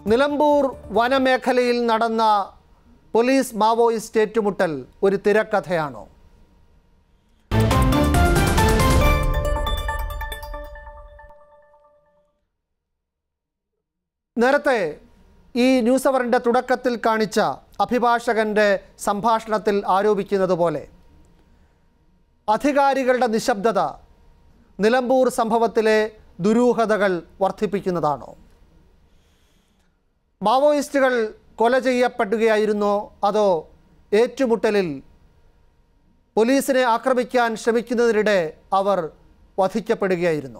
നിലമ്പൂർ വനമേഖലയിൽ നടന്ന police Maoist ഏറ്റുമുട്ടൽ ഒരു തിരക്കഥയാണോ നേരത്തെ ഈ ന്യൂസ് അവറിൻ്റെ തുടക്കത്തിൽ കാണിച്ച അഭിഭാഷകന്റെ സംഭാഷണത്തിൽ ആരോപിക്കുന്നത് പോലെ അധികാരികളുടെ നിശബ്ദത നിലമ്പൂർ സംഭവത്തിലെ ദുരൂഹതകൾ വർദ്ധിപ്പിക്കുന്നതാണോ മാവോയിസ്റ്റുകൾ കൊല ചെയ്യപ്പെടുകയായിരുന്നോ അതോ ഏറ്റുമുട്ടലിൽ പോലീസിനെ ആക്രമിക്കാൻ ശ്രമിക്കുന്നതിനിടെ അവർ വധിക്കപ്പെടുകയായിരുന്നു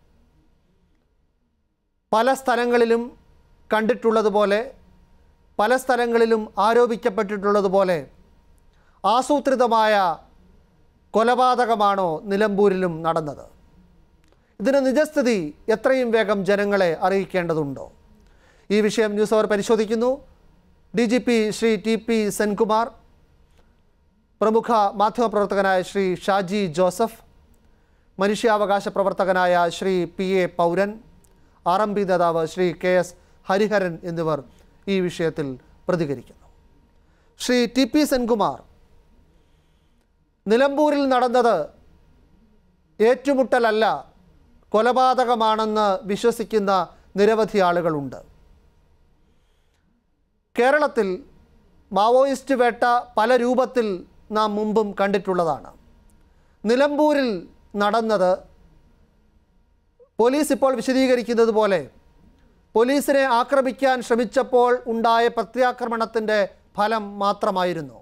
പല സ്ഥലങ്ങളിലും കണ്ടിട്ടുള്ളതുപോലെ പല സ്ഥലങ്ങളിലും ആരോപിക്കപ്പെട്ടിട്ടുള്ളതുപോലെ ആസൂത്രിതമായ കൊലപാതകമാണോ നിലമ്പൂരിലും നടന്നത് ഇതിന് നിജസ്ഥിതി എത്രയും വേഗം ജനങ്ങളെ അറിയിക്കേണ്ടതുണ്ടോ ഈ വിഷയം ന്യൂസ് അവർ പരിശോധിക്കുന്നു D G P Shri T P Senkumar പ്രമുഖ മാധ്യമപ്രവർത്തകനായ ശ്രീ ഷാജി ജോസഫ് മനുഷ്യാവകാശ പ്രവർത്തകനായ Shri P A Pouran R M P നേതാവ് ശ്രീ കെ എസ് ഹരിഹരൻ എന്നിവർ ഈ വിഷയത്തിൽ പ്രതികരിക്കുന്നു ശ്രീ ടി പി സെൻകുമാർ നിലമ്പൂരിൽ നടന്നത് ഏറ്റുമുട്ടലല്ല കൊലപാതകമാണെന്ന് വിശ്വസിക്കുന്ന നിരവധി ആളുകളുണ്ട് കേരളത്തിൽ മാവോയിസ്റ്റ് വേട്ട പല രൂപത്തിൽ നാം മുമ്പും കണ്ടിട്ടുള്ളതാണ് നിലമ്പൂരിൽ നടന്നത് പോലീസ് ഇപ്പോൾ വിശദീകരിക്കുന്നത് പോലെ പോലീസിനെ ആക്രമിക്കാൻ ശ്രമിച്ചപ്പോൾ ഉണ്ടായ പ്രത്യാക്രമണത്തിൻ്റെ ഫലം മാത്രമായിരുന്നു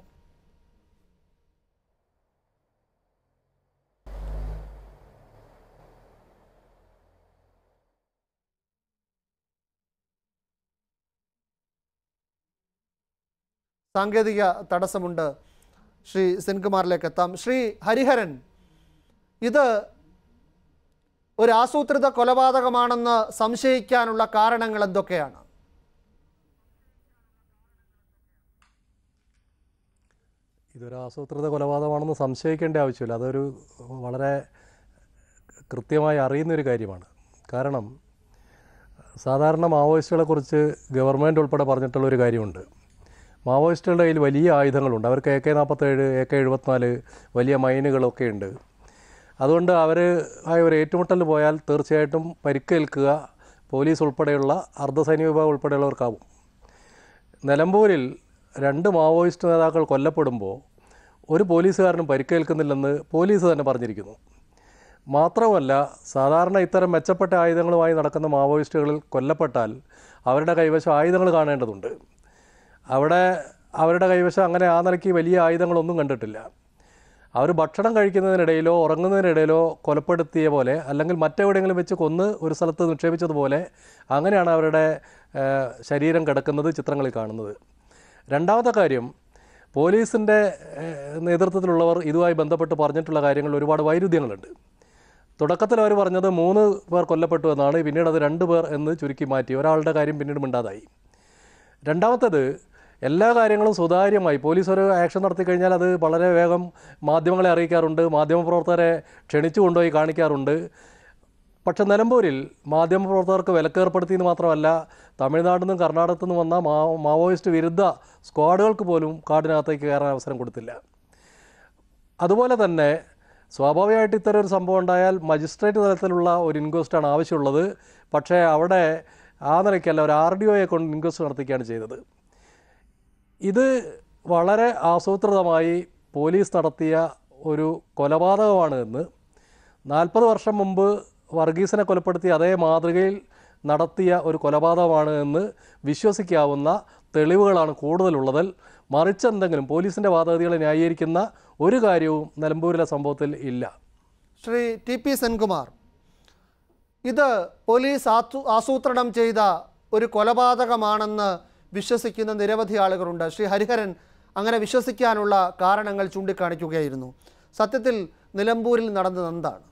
സാങ്കേതിക തടസ്സമുണ്ട് ശ്രീ സെൻകുമാറിലേക്ക് എത്താം ശ്രീ ഹരിഹരൻ ഇത് ഒരു ആസൂത്രിത കൊലപാതകമാണെന്ന് സംശയിക്കാനുള്ള കാരണങ്ങൾ എന്തൊക്കെയാണ് ഇതൊരു ആസൂത്രിത കൊലപാതകമാണെന്ന് സംശയിക്കേണ്ട ആവശ്യമില്ല അതൊരു വളരെ കൃത്യമായി അറിയുന്നൊരു കാര്യമാണ് കാരണം സാധാരണ മാവോയിസ്റ്റുകളെ കുറിച്ച് ഗവൺമെൻറ് ഉൾപ്പെടെ പറഞ്ഞിട്ടുള്ള ഒരു കാര്യമുണ്ട് മാവോയിസ്റ്റുകളുടെ കയ്യിൽ വലിയ ആയുധങ്ങളുണ്ട് അവർക്ക് എ കെ നാൽപ്പത്തേഴ് എ കെ എഴുപത്തിനാല് വലിയ മൈനുകളൊക്കെ ഉണ്ട് അതുകൊണ്ട് അവർ ആ ഒരു ഏറ്റുമുട്ടലിന് പോയാൽ തീർച്ചയായിട്ടും പരിക്കേൽക്കുക പോലീസ് ഉൾപ്പെടെയുള്ള അർദ്ധസൈനിക വിഭാഗം ഉൾപ്പെടെയുള്ളവർക്കാവും നിലമ്പൂരിൽ രണ്ട് മാവോയിസ്റ്റ് നേതാക്കൾ കൊല്ലപ്പെടുമ്പോൾ ഒരു പോലീസുകാരനും പരിക്കേൽക്കുന്നില്ലെന്ന് പോലീസ് തന്നെ പറഞ്ഞിരിക്കുന്നു മാത്രമല്ല സാധാരണ ഇത്തരം മെച്ചപ്പെട്ട ആയുധങ്ങളുമായി നടക്കുന്ന മാവോയിസ്റ്റുകളിൽ കൊല്ലപ്പെട്ടാൽ അവരുടെ കൈവശം ആയുധങ്ങൾ കാണേണ്ടതുണ്ട് അവിടെ അവരുടെ കൈവശം അങ്ങനെ ആ നിലയ്ക്ക് വലിയ ആയുധങ്ങളൊന്നും കണ്ടിട്ടില്ല അവർ ഭക്ഷണം കഴിക്കുന്നതിനിടയിലോ ഉറങ്ങുന്നതിനിടയിലോ കൊലപ്പെടുത്തിയ പോലെ അല്ലെങ്കിൽ മറ്റെവിടെയെങ്കിലും വെച്ച് കൊന്ന് ഒരു സ്ഥലത്ത് നിക്ഷേപിച്ചതുപോലെ അങ്ങനെയാണ് അവരുടെ ഏഹ്, ശരീരം കിടക്കുന്നത് ചിത്രങ്ങളിൽ കാണുന്നത് രണ്ടാമത്തെ കാര്യം പോലീസിൻ്റെ ഏഹ്, നേതൃത്വത്തിലുള്ളവർ ഇതുമായി ബന്ധപ്പെട്ട് പറഞ്ഞിട്ടുള്ള കാര്യങ്ങളിൽ ഒരുപാട് വൈരുദ്ധ്യങ്ങളുണ്ട് തുടക്കത്തിൽ അവർ പറഞ്ഞത് മൂന്ന് പേർ കൊല്ലപ്പെട്ടു എന്നാണ് പിന്നീട് അത് രണ്ട് പേർ എന്ന് ചുരുക്കി മാറ്റി ഒരാളുടെ കാര്യം പിന്നീട് മിണ്ടാതായി രണ്ടാമത്തേത് എല്ലാ കാര്യങ്ങളും സുതാര്യമായി പോലീസ് ഒരു ആക്ഷൻ നടത്തി കഴിഞ്ഞാൽ അത് വളരെ വേഗം മാധ്യമങ്ങളെ അറിയിക്കാറുണ്ട് മാധ്യമപ്രവർത്തകരെ ക്ഷണിച്ചു കൊണ്ടുപോയി കാണിക്കാറുണ്ട് പക്ഷെ നിലമ്പൂരിൽ മാധ്യമപ്രവർത്തകർക്ക് വിലക്കേർപ്പെടുത്തിയെന്ന് മാത്രമല്ല തമിഴ്നാട്ടിൽ നിന്നും കർണാടകത്തിൽ നിന്നും വന്ന മാ മാവോയിസ്റ്റ് വിരുദ്ധ സ്ക്വാഡുകൾക്ക് പോലും കാടിനകത്തേക്ക് കയറാൻ അവസരം കൊടുത്തില്ല അതുപോലെ തന്നെ സ്വാഭാവികമായിട്ട് ഇത്തരം ഒരു സംഭവം ഉണ്ടായാൽ മജിസ്ട്രേറ്റ് തലത്തിലുള്ള ഒരു ഇൻക്വസ്റ്റാണ് ആവശ്യമുള്ളത് പക്ഷേ അവിടെ ആ നിലയ്ക്കല്ല ഒരു ആർ ഡി ഒയെ കൊണ്ട് ഇൻക്വസ്റ്റ് നടത്തിക്കുകയാണ് ചെയ്തത് ഇത് വളരെ ആസൂത്രിതമായി പോലീസ് നടത്തിയ ഒരു കൊലപാതകമാണ് എന്ന് നാൽപ്പത് വർഷം മുമ്പ് വർഗീസിനെ കൊലപ്പെടുത്തിയ അതേ മാതൃകയിൽ നടത്തിയ ഒരു കൊലപാതകമാണ് എന്ന് വിശ്വസിക്കാവുന്ന തെളിവുകളാണ് കൂടുതലുള്ളതിൽ മറിച്ചെന്തെങ്കിലും പോലീസിൻ്റെ വാദഗതികളെ ന്യായീകരിക്കുന്ന ഒരു കാര്യവും നിലമ്പൂരിലെ സംഭവത്തിൽ ഇല്ല ശ്രീ ടി പി സെൻകുമാർ ഇത് പോലീസ് ആസൂ ആസൂത്രണം ചെയ്ത ഒരു കൊലപാതകമാണെന്ന് വിശ്വസിക്കുന്ന നിരവധി ആളുകളുണ്ട് ശ്രീ ഹരിഹരൻ അങ്ങനെ വിശ്വസിക്കാനുള്ള കാരണങ്ങൾ ചൂണ്ടിക്കാണിക്കുകയായിരുന്നു സത്യത്തിൽ നിലമ്പൂരിൽ നടന്നത് എന്താണ്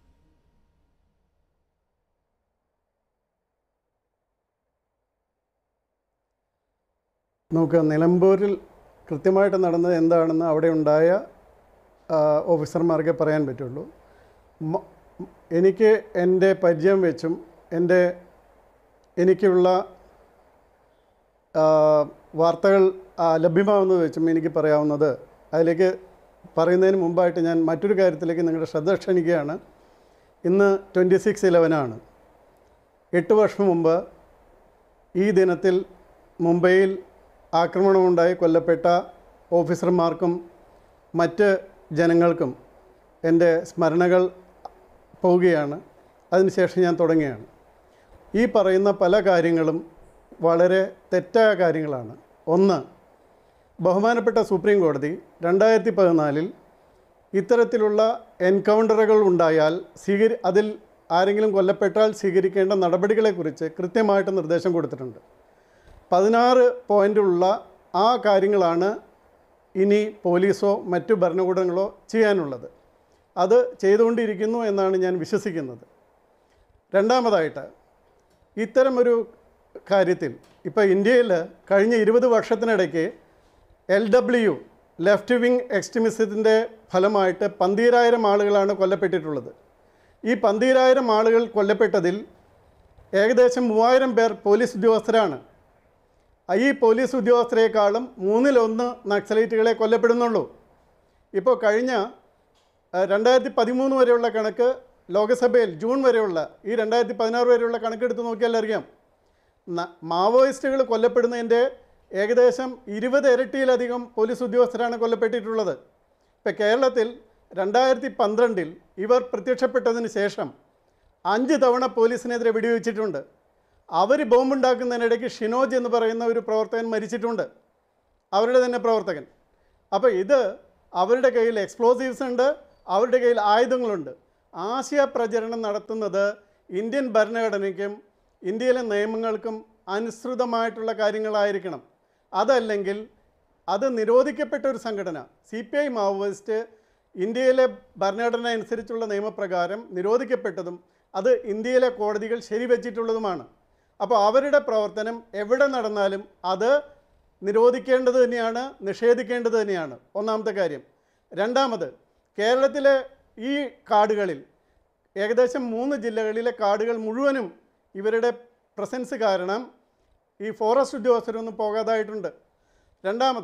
നമുക്ക് നിലമ്പൂരിൽ കൃത്യമായിട്ട് നടന്നത് എന്താണെന്ന് അവിടെ ഉണ്ടായ ആ, ഓഫീസർമാർക്കേ പറയാൻ പറ്റുള്ളൂ മ- എനിക്ക് എൻ്റെ പരിചയം വെച്ചും എൻ്റെ എനിക്കുള്ള ആ, വാർത്തകൾ ആ, ലഭ്യമാവുന്നത് വെച്ചും എനിക്ക് പറയാവുന്നത് അതിലേക്ക് പറയുന്നതിന് മുമ്പായിട്ട് ഞാൻ മറ്റൊരു കാര്യത്തിലേക്ക് നിങ്ങളുടെ ശ്രദ്ധ ക്ഷണിക്കുകയാണ് ഇന്ന് ട്വൻറ്റി സിക്സ് ഇലവനാണ് എട്ട് വർഷം മുമ്പ് ഈ ദിനത്തിൽ മുംബൈയിൽ ആക്രമണമുണ്ടായി കൊല്ലപ്പെട്ട ഓഫീസർമാർക്കും മറ്റ് ജനങ്ങൾക്കും എൻ്റെ സ്മരണകൾ പോവുകയാണ് അതിനുശേഷം ഞാൻ തുടങ്ങുകയാണ് ഈ പറയുന്ന പല കാര്യങ്ങളും വളരെ തെറ്റായ കാര്യങ്ങളാണ് ഒന്ന് ബഹുമാനപ്പെട്ട സുപ്രീം കോടതി രണ്ടായിരത്തി പതിനാലിൽ ഇത്തരത്തിലുള്ള എൻകൗണ്ടറുകൾ ഉണ്ടായാൽ സ്വീകരി അതിൽ ആരെങ്കിലും കൊല്ലപ്പെട്ടാൽ സ്വീകരിക്കേണ്ട നടപടികളെക്കുറിച്ച് കൃത്യമായിട്ട് നിർദ്ദേശം കൊടുത്തിട്ടുണ്ട് പതിനാറ് പോയിൻ്റുള്ള ആ കാര്യങ്ങളാണ് ഇനി പോലീസോ മറ്റു ഭരണകൂടങ്ങളോ ചെയ്യാനുള്ളത് അത് ചെയ്തുകൊണ്ടിരിക്കുന്നു എന്നാണ് ഞാൻ വിശ്വസിക്കുന്നത് രണ്ടാമതായിട്ട് ഇത്തരമൊരു കാര്യത്തിൽ ഇപ്പോൾ ഇന്ത്യയിൽ കഴിഞ്ഞ ഇരുപത് വർഷത്തിനിടയ്ക്ക് എൽ ഡബ്ല്യു ലെഫ്റ്റ് വിങ് എക്സ്ട്രീമിസത്തിൻ്റെ ഫലമായിട്ട് പന്തീരായിരം ആളുകളാണ് കൊല്ലപ്പെട്ടിട്ടുള്ളത് ഈ പന്തീരായിരം ആളുകൾ കൊല്ലപ്പെട്ടതിൽ ഏകദേശം മൂവായിരം പേർ പോലീസ് ഉദ്യോഗസ്ഥരാണ് ഈ പോലീസ് ഉദ്യോഗസ്ഥരെക്കാളും മൂന്നിലൊന്ന് നക്സലൈറ്റുകളെ കൊല്ലപ്പെടുന്നുള്ളൂ ഇപ്പോൾ കഴിഞ്ഞ രണ്ടായിരത്തി പതിമൂന്ന് വരെയുള്ള കണക്ക് ലോകസഭയിൽ ജൂൺ വരെയുള്ള ഈ രണ്ടായിരത്തി പതിനാറ് വരെയുള്ള കണക്കെടുത്ത് നോക്കിയാൽ അറിയാം ന- മാവോയിസ്റ്റുകൾ കൊല്ലപ്പെടുന്നതിൻ്റെ ഏകദേശം ഇരുപത് ഇരട്ടിയിലധികം പോലീസ് ഉദ്യോഗസ്ഥരാണ് കൊല്ലപ്പെട്ടിട്ടുള്ളത് ഇപ്പോൾ കേരളത്തിൽ രണ്ടായിരത്തി പന്ത്രണ്ടിൽ ഇവർ പ്രത്യക്ഷപ്പെട്ടതിന് ശേഷം അഞ്ച് തവണ പോലീസിനെതിരെ വെടിവെച്ചിട്ടുണ്ട് അവർ ബോംബുണ്ടാക്കുന്നതിനിടയ്ക്ക് ഷിനോജ് എന്ന് പറയുന്ന ഒരു പ്രവർത്തകൻ മരിച്ചിട്ടുണ്ട് അവരുടെ തന്നെ പ്രവർത്തകൻ അപ്പോൾ ഇത് അവരുടെ കയ്യിൽ എക്സ്പ്ലോസീവ്സ് ഉണ്ട് അവരുടെ കയ്യിൽ ആയുധങ്ങളുണ്ട് ആശയ പ്രചരണം നടത്തുന്നത് ഇന്ത്യൻ ഭരണഘടനയ്ക്കും ഇന്ത്യയിലെ നിയമങ്ങൾക്കും അനുസൃതമായിട്ടുള്ള കാര്യങ്ങളായിരിക്കണം അതല്ലെങ്കിൽ അത് നിരോധിക്കപ്പെട്ട ഒരു സംഘടന സി പി ഐ മാവോയിസ്റ്റ് ഇന്ത്യയിലെ ഭരണഘടന അനുസരിച്ചുള്ള നിയമപ്രകാരം നിരോധിക്കപ്പെട്ടതും അത് ഇന്ത്യയിലെ കോടതികൾ ശരിവെച്ചിട്ടുള്ളതുമാണ് അപ്പോൾ അവരുടെ പ്രവർത്തനം എവിടെ നടന്നാലും അത് നിരോധിക്കേണ്ടത് തന്നെയാണ് നിഷേധിക്കേണ്ടത് തന്നെയാണ് ഒന്നാമത്തെ കാര്യം രണ്ടാമത് കേരളത്തിലെ ഈ കാടുകളിൽ ഏകദേശം മൂന്ന് ജില്ലകളിലെ കാടുകൾ മുഴുവനും ഇവരുടെ പ്രസൻസ് കാരണം ഈ ഫോറസ്റ്റ് ഉദ്യോഗസ്ഥരൊന്നും പോകാതായിട്ടുണ്ട് രണ്ടാമത്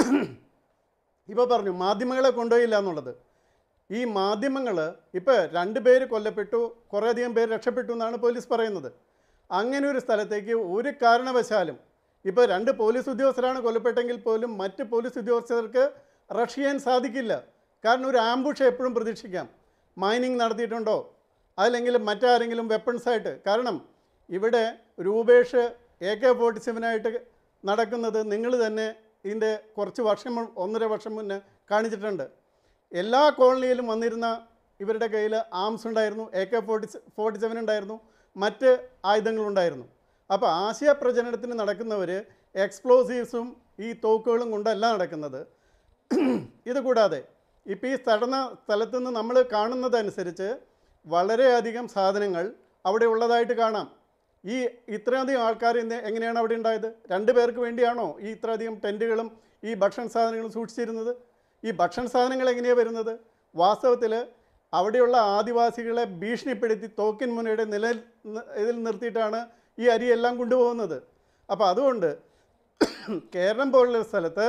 ഇപ്പോൾ പറഞ്ഞു മാധ്യമങ്ങളെ കൊണ്ടുപോയില്ല എന്നുള്ളത് ഈ മാധ്യമങ്ങൾ ഇപ്പോൾ രണ്ട് പേര് കൊല്ലപ്പെട്ടു കുറേയധികം പേര് രക്ഷപ്പെട്ടു എന്നാണ് പോലീസ് പറയുന്നത് അങ്ങനെ ഒരു സ്ഥലത്തേക്ക് ഒരു കാരണവശാലും ഇപ്പോൾ രണ്ട് പോലീസ് ഉദ്യോഗസ്ഥരാണ് കൊല്ലപ്പെട്ടെങ്കിൽ പോലും മറ്റ് പോലീസ് ഉദ്യോഗസ്ഥർക്ക് റഷ് ചെയ്യാൻ സാധിക്കില്ല കാരണം ഒരു ആംബുഷ് എപ്പോഴും പ്രതീക്ഷിക്കാം മൈനിങ് നടത്തിയിട്ടുണ്ടോ അല്ലെങ്കിൽ മറ്റാരെങ്കിലും വെപ്പൺസ് ആയിട്ട് കാരണം ഇവിടെ രൂപേഷ് എ കെ ഫോർട്ടി സെവനായിട്ട് നടക്കുന്നത് നിങ്ങൾ തന്നെ ഇതിൻ്റെ കുറച്ച് വർഷം മു- ഒന്നര വർഷം മുന്നേ കാണിച്ചിട്ടുണ്ട് എല്ലാ കോളനിയിലും വന്നിരുന്ന ഇവരുടെ കയ്യിൽ ആംസ് ഉണ്ടായിരുന്നു A K forty forty seven ഉണ്ടായിരുന്നു മറ്റ് ആയുധങ്ങളുണ്ടായിരുന്നു അപ്പോൾ ആശയ പ്രചരണത്തിന് നടക്കുന്നവർ എക്സ്പ്ലോസീവ്സും ഈ തോക്കുകളും കൊണ്ടല്ല നടക്കുന്നത് ഇത് കൂടാതെ ഇപ്പോൾ ഈ സ്ഥലന സ്ഥലത്തു നിന്ന് നമ്മൾ കാണുന്നതനുസരിച്ച് വളരെയധികം സാധനങ്ങൾ അവിടെ ഉള്ളതായിട്ട് കാണാം ഈ ഇത്രയധികം ആൾക്കാർ ഇന്ന് എങ്ങനെയാണ് അവിടെ ഉണ്ടായത് രണ്ട് പേർക്ക് വേണ്ടിയാണോ ഈ ഇത്രയധികം ടെൻറ്റുകളും ഈ ഭക്ഷണ സാധനങ്ങളും സൂക്ഷിച്ചിരുന്നത് ഈ ഭക്ഷണ സാധനങ്ങൾ എങ്ങനെയാണ് വരുന്നത് വാസ്തവത്തിൽ അവിടെയുള്ള ആദിവാസികളെ ഭീഷണിപ്പെടുത്തി തോക്കിൻ മുനയുടെ നില ഇതിൽ നിർത്തിയിട്ടാണ് ഈ അരിയെല്ലാം കൊണ്ടുപോകുന്നത് അപ്പോൾ അതുകൊണ്ട് കേരളം പോലുള്ള സ്ഥലത്ത്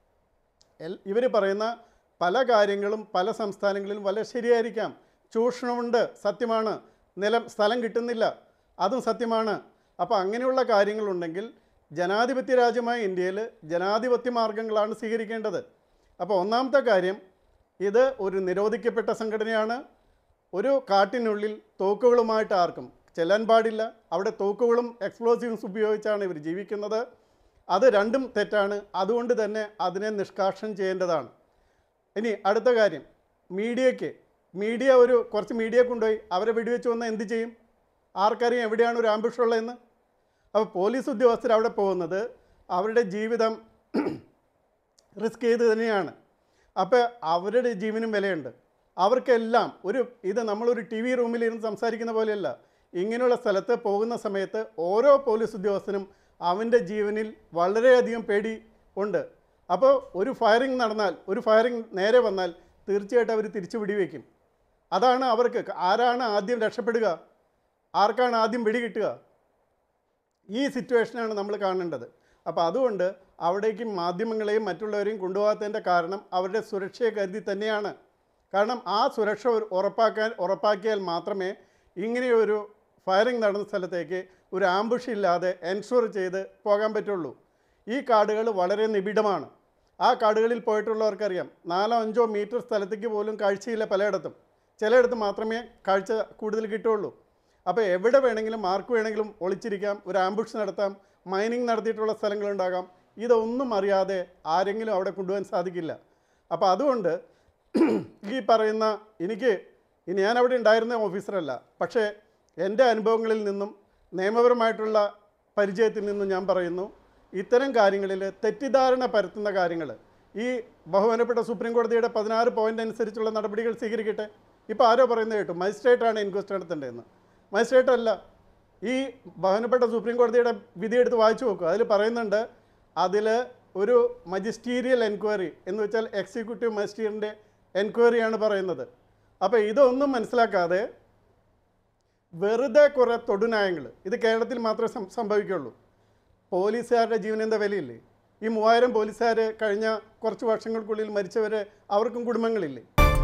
ഇവർ പറയുന്ന പല കാര്യങ്ങളും പല സംസ്ഥാനങ്ങളിലും വളരെ ശരിയായിരിക്കാം ചൂഷണമുണ്ട് സത്യമാണ് നിലം സ്ഥലം കിട്ടുന്നില്ല അതും സത്യമാണ് അപ്പോൾ അങ്ങനെയുള്ള കാര്യങ്ങളുണ്ടെങ്കിൽ ജനാധിപത്യ രാജ്യമായ ഇന്ത്യയിൽ ജനാധിപത്യ മാർഗങ്ങളാണ് സ്വീകരിക്കേണ്ടത് അപ്പോൾ ഒന്നാമത്തെ കാര്യം ഇത് ഒരു നിരോധിക്കപ്പെട്ട സംഘടനയാണ് ഒരു കാട്ടിനുള്ളിൽ തോക്കുകളുമായിട്ട് ആർക്കും ചെല്ലാൻ പാടില്ല അവിടെ തോക്കുകളും എക്സ്പ്ലോസീവ്സ് ഉപയോഗിച്ചാണ് ഇവർ ജീവിക്കുന്നത് അത് രണ്ടും തെറ്റാണ് അതുകൊണ്ട് തന്നെ അതിനെ നിഷ്കാഷണം ചെയ്യേണ്ടതാണ് ഇനി അടുത്ത കാര്യം മീഡിയയ്ക്ക് മീഡിയ ഒരു കുറച്ച് മീഡിയ കൊണ്ടുപോയി അവരെ വെടിവെച്ച് വന്നാൽ എന്ത് ചെയ്യും ആർക്കറിയാം എവിടെയാണ് ഒരു ആംബുഷ് ഉള്ളതെന്ന് അപ്പോൾ പോലീസ് ഉദ്യോഗസ്ഥർ അവിടെ പോകുന്നത് അവരുടെ ജീവിതം റിസ്ക് ചെയ്ത് തന്നെയാണ് അപ്പോൾ അവരുടെ ജീവനും വിലയുണ്ട് അവർക്കെല്ലാം ഒരു ഇത് നമ്മളൊരു ടി വി റൂമിലിരുന്ന് സംസാരിക്കുന്ന പോലെയല്ല ഇങ്ങനെയുള്ള സ്ഥലത്ത് പോകുന്ന സമയത്ത് ഓരോ പോലീസ് ഉദ്യോഗസ്ഥനും അവൻ്റെ ജീവനിൽ വളരെയധികം പേടി ഉണ്ട് അപ്പോൾ ഒരു ഫയറിംഗ് നടന്നാൽ ഒരു ഫയറിംഗ് നേരെ വന്നാൽ തീർച്ചയായിട്ടും അവർ തിരിച്ചു വെടിവെക്കും അതാണ് അവർക്ക് ആരാണ് ആദ്യം രക്ഷപ്പെടുക ആർക്കാണ് ആദ്യം വെടി കിട്ടുക ഈ സിറ്റുവേഷനാണ് നമ്മൾ കാണേണ്ടത് അപ്പോൾ അതുകൊണ്ട് അവിടേക്ക് മാധ്യമങ്ങളെയും മറ്റുള്ളവരെയും കൊണ്ടുപോകാത്തതിൻ്റെ കാരണം അവരുടെ സുരക്ഷയെ കരുതി തന്നെയാണ് കാരണം ആ സുരക്ഷ ഒരു ഉറപ്പാക്കാൻ ഉറപ്പാക്കിയാൽ മാത്രമേ ഇങ്ങനെയൊരു ഫയറിംഗ് നടന്ന സ്ഥലത്തേക്ക് ഒരു ആംബുഷ് ഇല്ലാതെ എൻഷുർ ചെയ്ത് പോകാൻ പറ്റുള്ളൂ ഈ കാടുകൾ വളരെ നിബിഡമാണ് ആ കാടുകളിൽ പോയിട്ടുള്ളവർക്കറിയാം നാലോ അഞ്ചോ മീറ്റർ സ്ഥലത്തേക്ക് പോലും കാഴ്ചയില്ല പലയിടത്തും ചിലയിടത്ത് മാത്രമേ കാഴ്ച കൂടുതൽ കിട്ടുള്ളൂ അപ്പോൾ എവിടെ വേണമെങ്കിലും ആർക്ക് വേണമെങ്കിലും ഒളിച്ചിരിക്കാം ഒരു ആംബുഷ് നടത്താം മൈനിങ് നടത്തിയിട്ടുള്ള സ്ഥലങ്ങളുണ്ടാകാം ഇതൊന്നും അറിയാതെ ആരെങ്കിലും അവിടെ കൊണ്ടുപോകാൻ സാധിക്കില്ല അപ്പോൾ അതുകൊണ്ട് ഈ പറയുന്ന എനിക്ക് ഇനി ഞാൻ അവിടെ ഉണ്ടായിരുന്ന ഓഫീസറല്ല പക്ഷേ എൻ്റെ അനുഭവങ്ങളിൽ നിന്നും നിയമപരമായിട്ടുള്ള പരിചയത്തിൽ നിന്നും ഞാൻ പറയുന്നു ഇത്തരം കാര്യങ്ങളിൽ തെറ്റിദ്ധാരണ പരത്തുന്ന കാര്യങ്ങൾ ഈ ബഹുമാനപ്പെട്ട സുപ്രീം കോടതിയുടെ പതിനാറ് പോയിന്റ് അനുസരിച്ചുള്ള നടപടികൾ സ്വീകരിക്കട്ടെ ഇപ്പോൾ ആരോ പറയുന്നത് കേട്ടു മജിസ്ട്രേറ്റാണ് ഇൻക്വസ്റ്റ് നടത്തേണ്ടതെന്ന് മജിസ്ട്രേറ്റ് അല്ല ഈ ബഹുമാനപ്പെട്ട സുപ്രീം കോടതിയുടെ വിധി എടുത്ത് വായിച്ചു നോക്കുക അതിൽ പറയുന്നുണ്ട് അതിൽ ഒരു മജിസ്റ്റീരിയൽ എൻക്വയറി എന്ന് വെച്ചാൽ എക്സിക്യൂട്ടീവ് മജിസ്ട്രിയറിൻ്റെ എൻക്വയറിയാണ് പറയുന്നത് അപ്പോൾ ഇതൊന്നും മനസ്സിലാക്കാതെ വെറുതെ കുറേ തൊടുനായങ്ങൾ ഇത് കേരളത്തിൽ മാത്രമേ സം- സംഭവിക്കുള്ളൂ പോലീസുകാരുടെ ജീവനെന്താ വിലയില്ലേ ഈ മൂവായിരം പോലീസുകാർ കഴിഞ്ഞ കുറച്ച് വർഷങ്ങൾക്കുള്ളിൽ മരിച്ചവർ അവർക്കും കുടുംബങ്ങളില്ലേ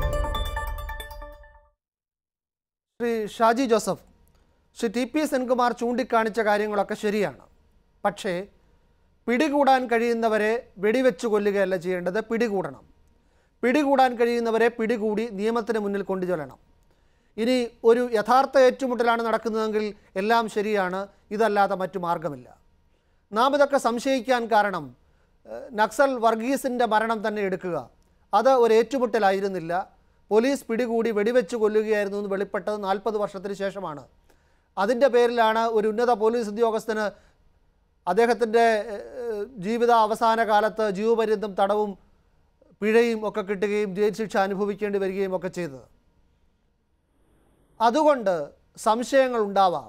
ശ്രീ ഷാജി ജോസഫ് ശ്രീ ടി പി സെൻകുമാർ ചൂണ്ടിക്കാണിച്ച കാര്യങ്ങളൊക്കെ ശരിയാണ് പക്ഷേ പിടികൂടാൻ കഴിയുന്നവരെ വെടിവെച്ച് കൊല്ലുകയല്ല ചെയ്യേണ്ടത് പിടികൂടണം പിടികൂടാൻ കഴിയുന്നവരെ പിടികൂടി നിയമത്തിന് മുന്നിൽ കൊണ്ടുചെല്ലണം ഇനി ഒരു യഥാർത്ഥ ഏറ്റുമുട്ടലാണ് നടക്കുന്നതെങ്കിൽ എല്ലാം ശരിയാണ് ഇതല്ലാതെ മറ്റു മാർഗമില്ല നാം ഇതൊക്കെ സംശയിക്കാൻ കാരണം ഏഹ്, നക്സൽ വർഗീസിൻ്റെ മരണം തന്നെ എടുക്കുക അത് ഒരു ഏറ്റുമുട്ടലായിരുന്നില്ല പോലീസ് പിടികൂടി വെടിവെച്ച് കൊല്ലുകയായിരുന്നു എന്ന് വെളിപ്പെട്ടത് നാൽപ്പത് വർഷത്തിന് ശേഷമാണ് അതിൻ്റെ പേരിലാണ് ഒരു ഉന്നത പോലീസ് ഉദ്യോഗസ്ഥന് അദ്ദേഹത്തിൻ്റെ ഏഹ്, ജീവിത അവസാന കാലത്ത് ജീവപര്യന്തം തടവും പിഴയും ഒക്കെ കിട്ടുകയും ജയിൽ ശിക്ഷ അനുഭവിക്കേണ്ടി വരികയും ഒക്കെ ചെയ്തത് അതുകൊണ്ട് സംശയങ്ങൾ ഉണ്ടാവാം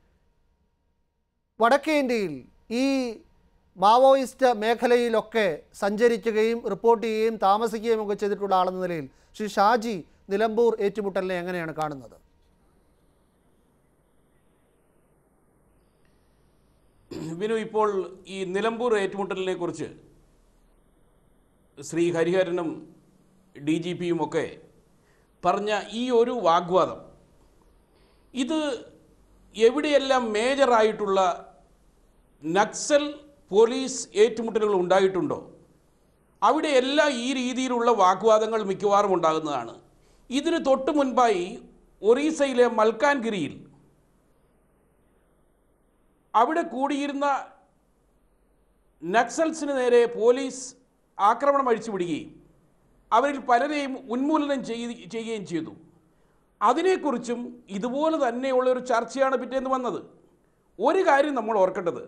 വടക്കേ ഇന്ത്യയിൽ ഈ മാവോയിസ്റ്റ് മേഖലയിലൊക്കെ സഞ്ചരിക്കുകയും റിപ്പോർട്ട് ചെയ്യുകയും താമസിക്കുകയും ഒക്കെ ചെയ്തിട്ടുള്ള ആളെന്ന നിലയിൽ ശ്രീ ഷാജി നിലമ്പൂർ ഏറ്റുമുട്ടലിനെ എങ്ങനെയാണ് കാണുന്നത് വിനു ഇപ്പോൾ ഈ നിലമ്പൂർ ഏറ്റുമുട്ടലിനെ കുറിച്ച് ശ്രീ ഹരിഹരനും ഡി ജി പിയും ഒക്കെ പറഞ്ഞ ഈ ഒരു വാഗ്വാദം ഇത് എവിടെയെല്ലാം മേജറായിട്ടുള്ള നക്സൽ പോലീസ് ഏറ്റുമുട്ടലുകൾ ഉണ്ടായിട്ടുണ്ടോ അവിടെയെല്ലാം ഈ രീതിയിലുള്ള വാഗ്വാദങ്ങൾ മിക്കവാറും ഉണ്ടാകുന്നതാണ് ഇതിന് തൊട്ട് മുൻപായി ഒറീസയിലെ മൽക്കാൻഗിരിയിൽ അവിടെ കൂടിയിരുന്ന നക്സൽസിന് നേരെ പോലീസ് ആക്രമണം അഴിച്ചുവിടുകയും അവരിൽ പലരെയും ഉന്മൂലനം ചെയ്യ- ചെയ്യുകയും ചെയ്തു അതിനെക്കുറിച്ചും ഇതുപോലെ തന്നെയുള്ള ഒരു ചർച്ചയാണ് പിറ്റേന്ന് വന്നത് ഒരു കാര്യം നമ്മൾ ഓർക്കേണ്ടത്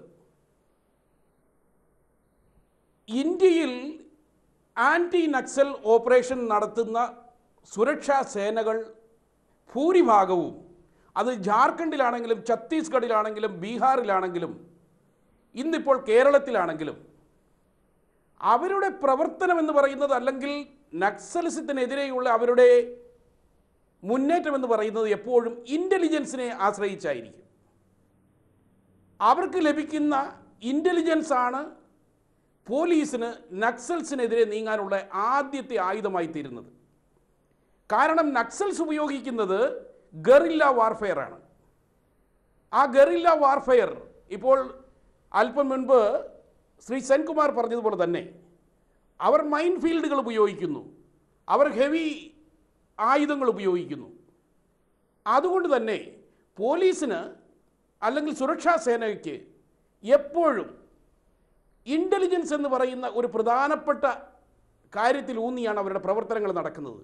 ഇന്ത്യയിൽ ആൻറ്റി നക്സൽ ഓപ്പറേഷൻ നടത്തുന്ന സുരക്ഷാ സേനകൾ ഭൂരിഭാഗവും അത് ജാർഖണ്ഡിലാണെങ്കിലും ഛത്തീസ്ഗഡിലാണെങ്കിലും ബീഹാറിലാണെങ്കിലും ഇന്നിപ്പോൾ കേരളത്തിലാണെങ്കിലും അവരുടെ പ്രവർത്തനം എന്ന് പറയുന്നത് അല്ലെങ്കിൽ നക്സലിസത്തിനെതിരെയുള്ള അവരുടെ മുന്നേറ്റം എന്ന് പറയുന്നത് എപ്പോഴും ഇൻ്റലിജൻസിനെ ആശ്രയിച്ചായിരിക്കും അവർക്ക് ലഭിക്കുന്ന ഇൻ്റലിജൻസ് ആണ് പോലീസിന് നക്സൽസിനെതിരെ നീങ്ങാനുള്ള ആദ്യത്തെ ആയുധമായി തീരുന്നത് കാരണം നക്സൽസ് ഉപയോഗിക്കുന്നത് ഗറില്ല വാർഫെയർ ആണ് ആ ഗറില്ല വാർഫെയർ ഇപ്പോൾ അല്പം മുൻപ് ശ്രീ സെൻകുമാർ പറഞ്ഞതുപോലെ തന്നെ അവർ മൈൻ ഫീൽഡുകൾ ഉപയോഗിക്കുന്നു അവർ ഹെവി ആയുധങ്ങൾ ഉപയോഗിക്കുന്നു അതുകൊണ്ട് തന്നെ പോലീസിന് അല്ലെങ്കിൽ സുരക്ഷാ സേനയ്ക്ക് എപ്പോഴും ഇൻ്റലിജൻസ് എന്ന് പറയുന്ന ഒരു പ്രധാനപ്പെട്ട കാര്യത്തിൽ ഊന്നിയാണ് അവരുടെ പ്രവർത്തനങ്ങൾ നടക്കുന്നത്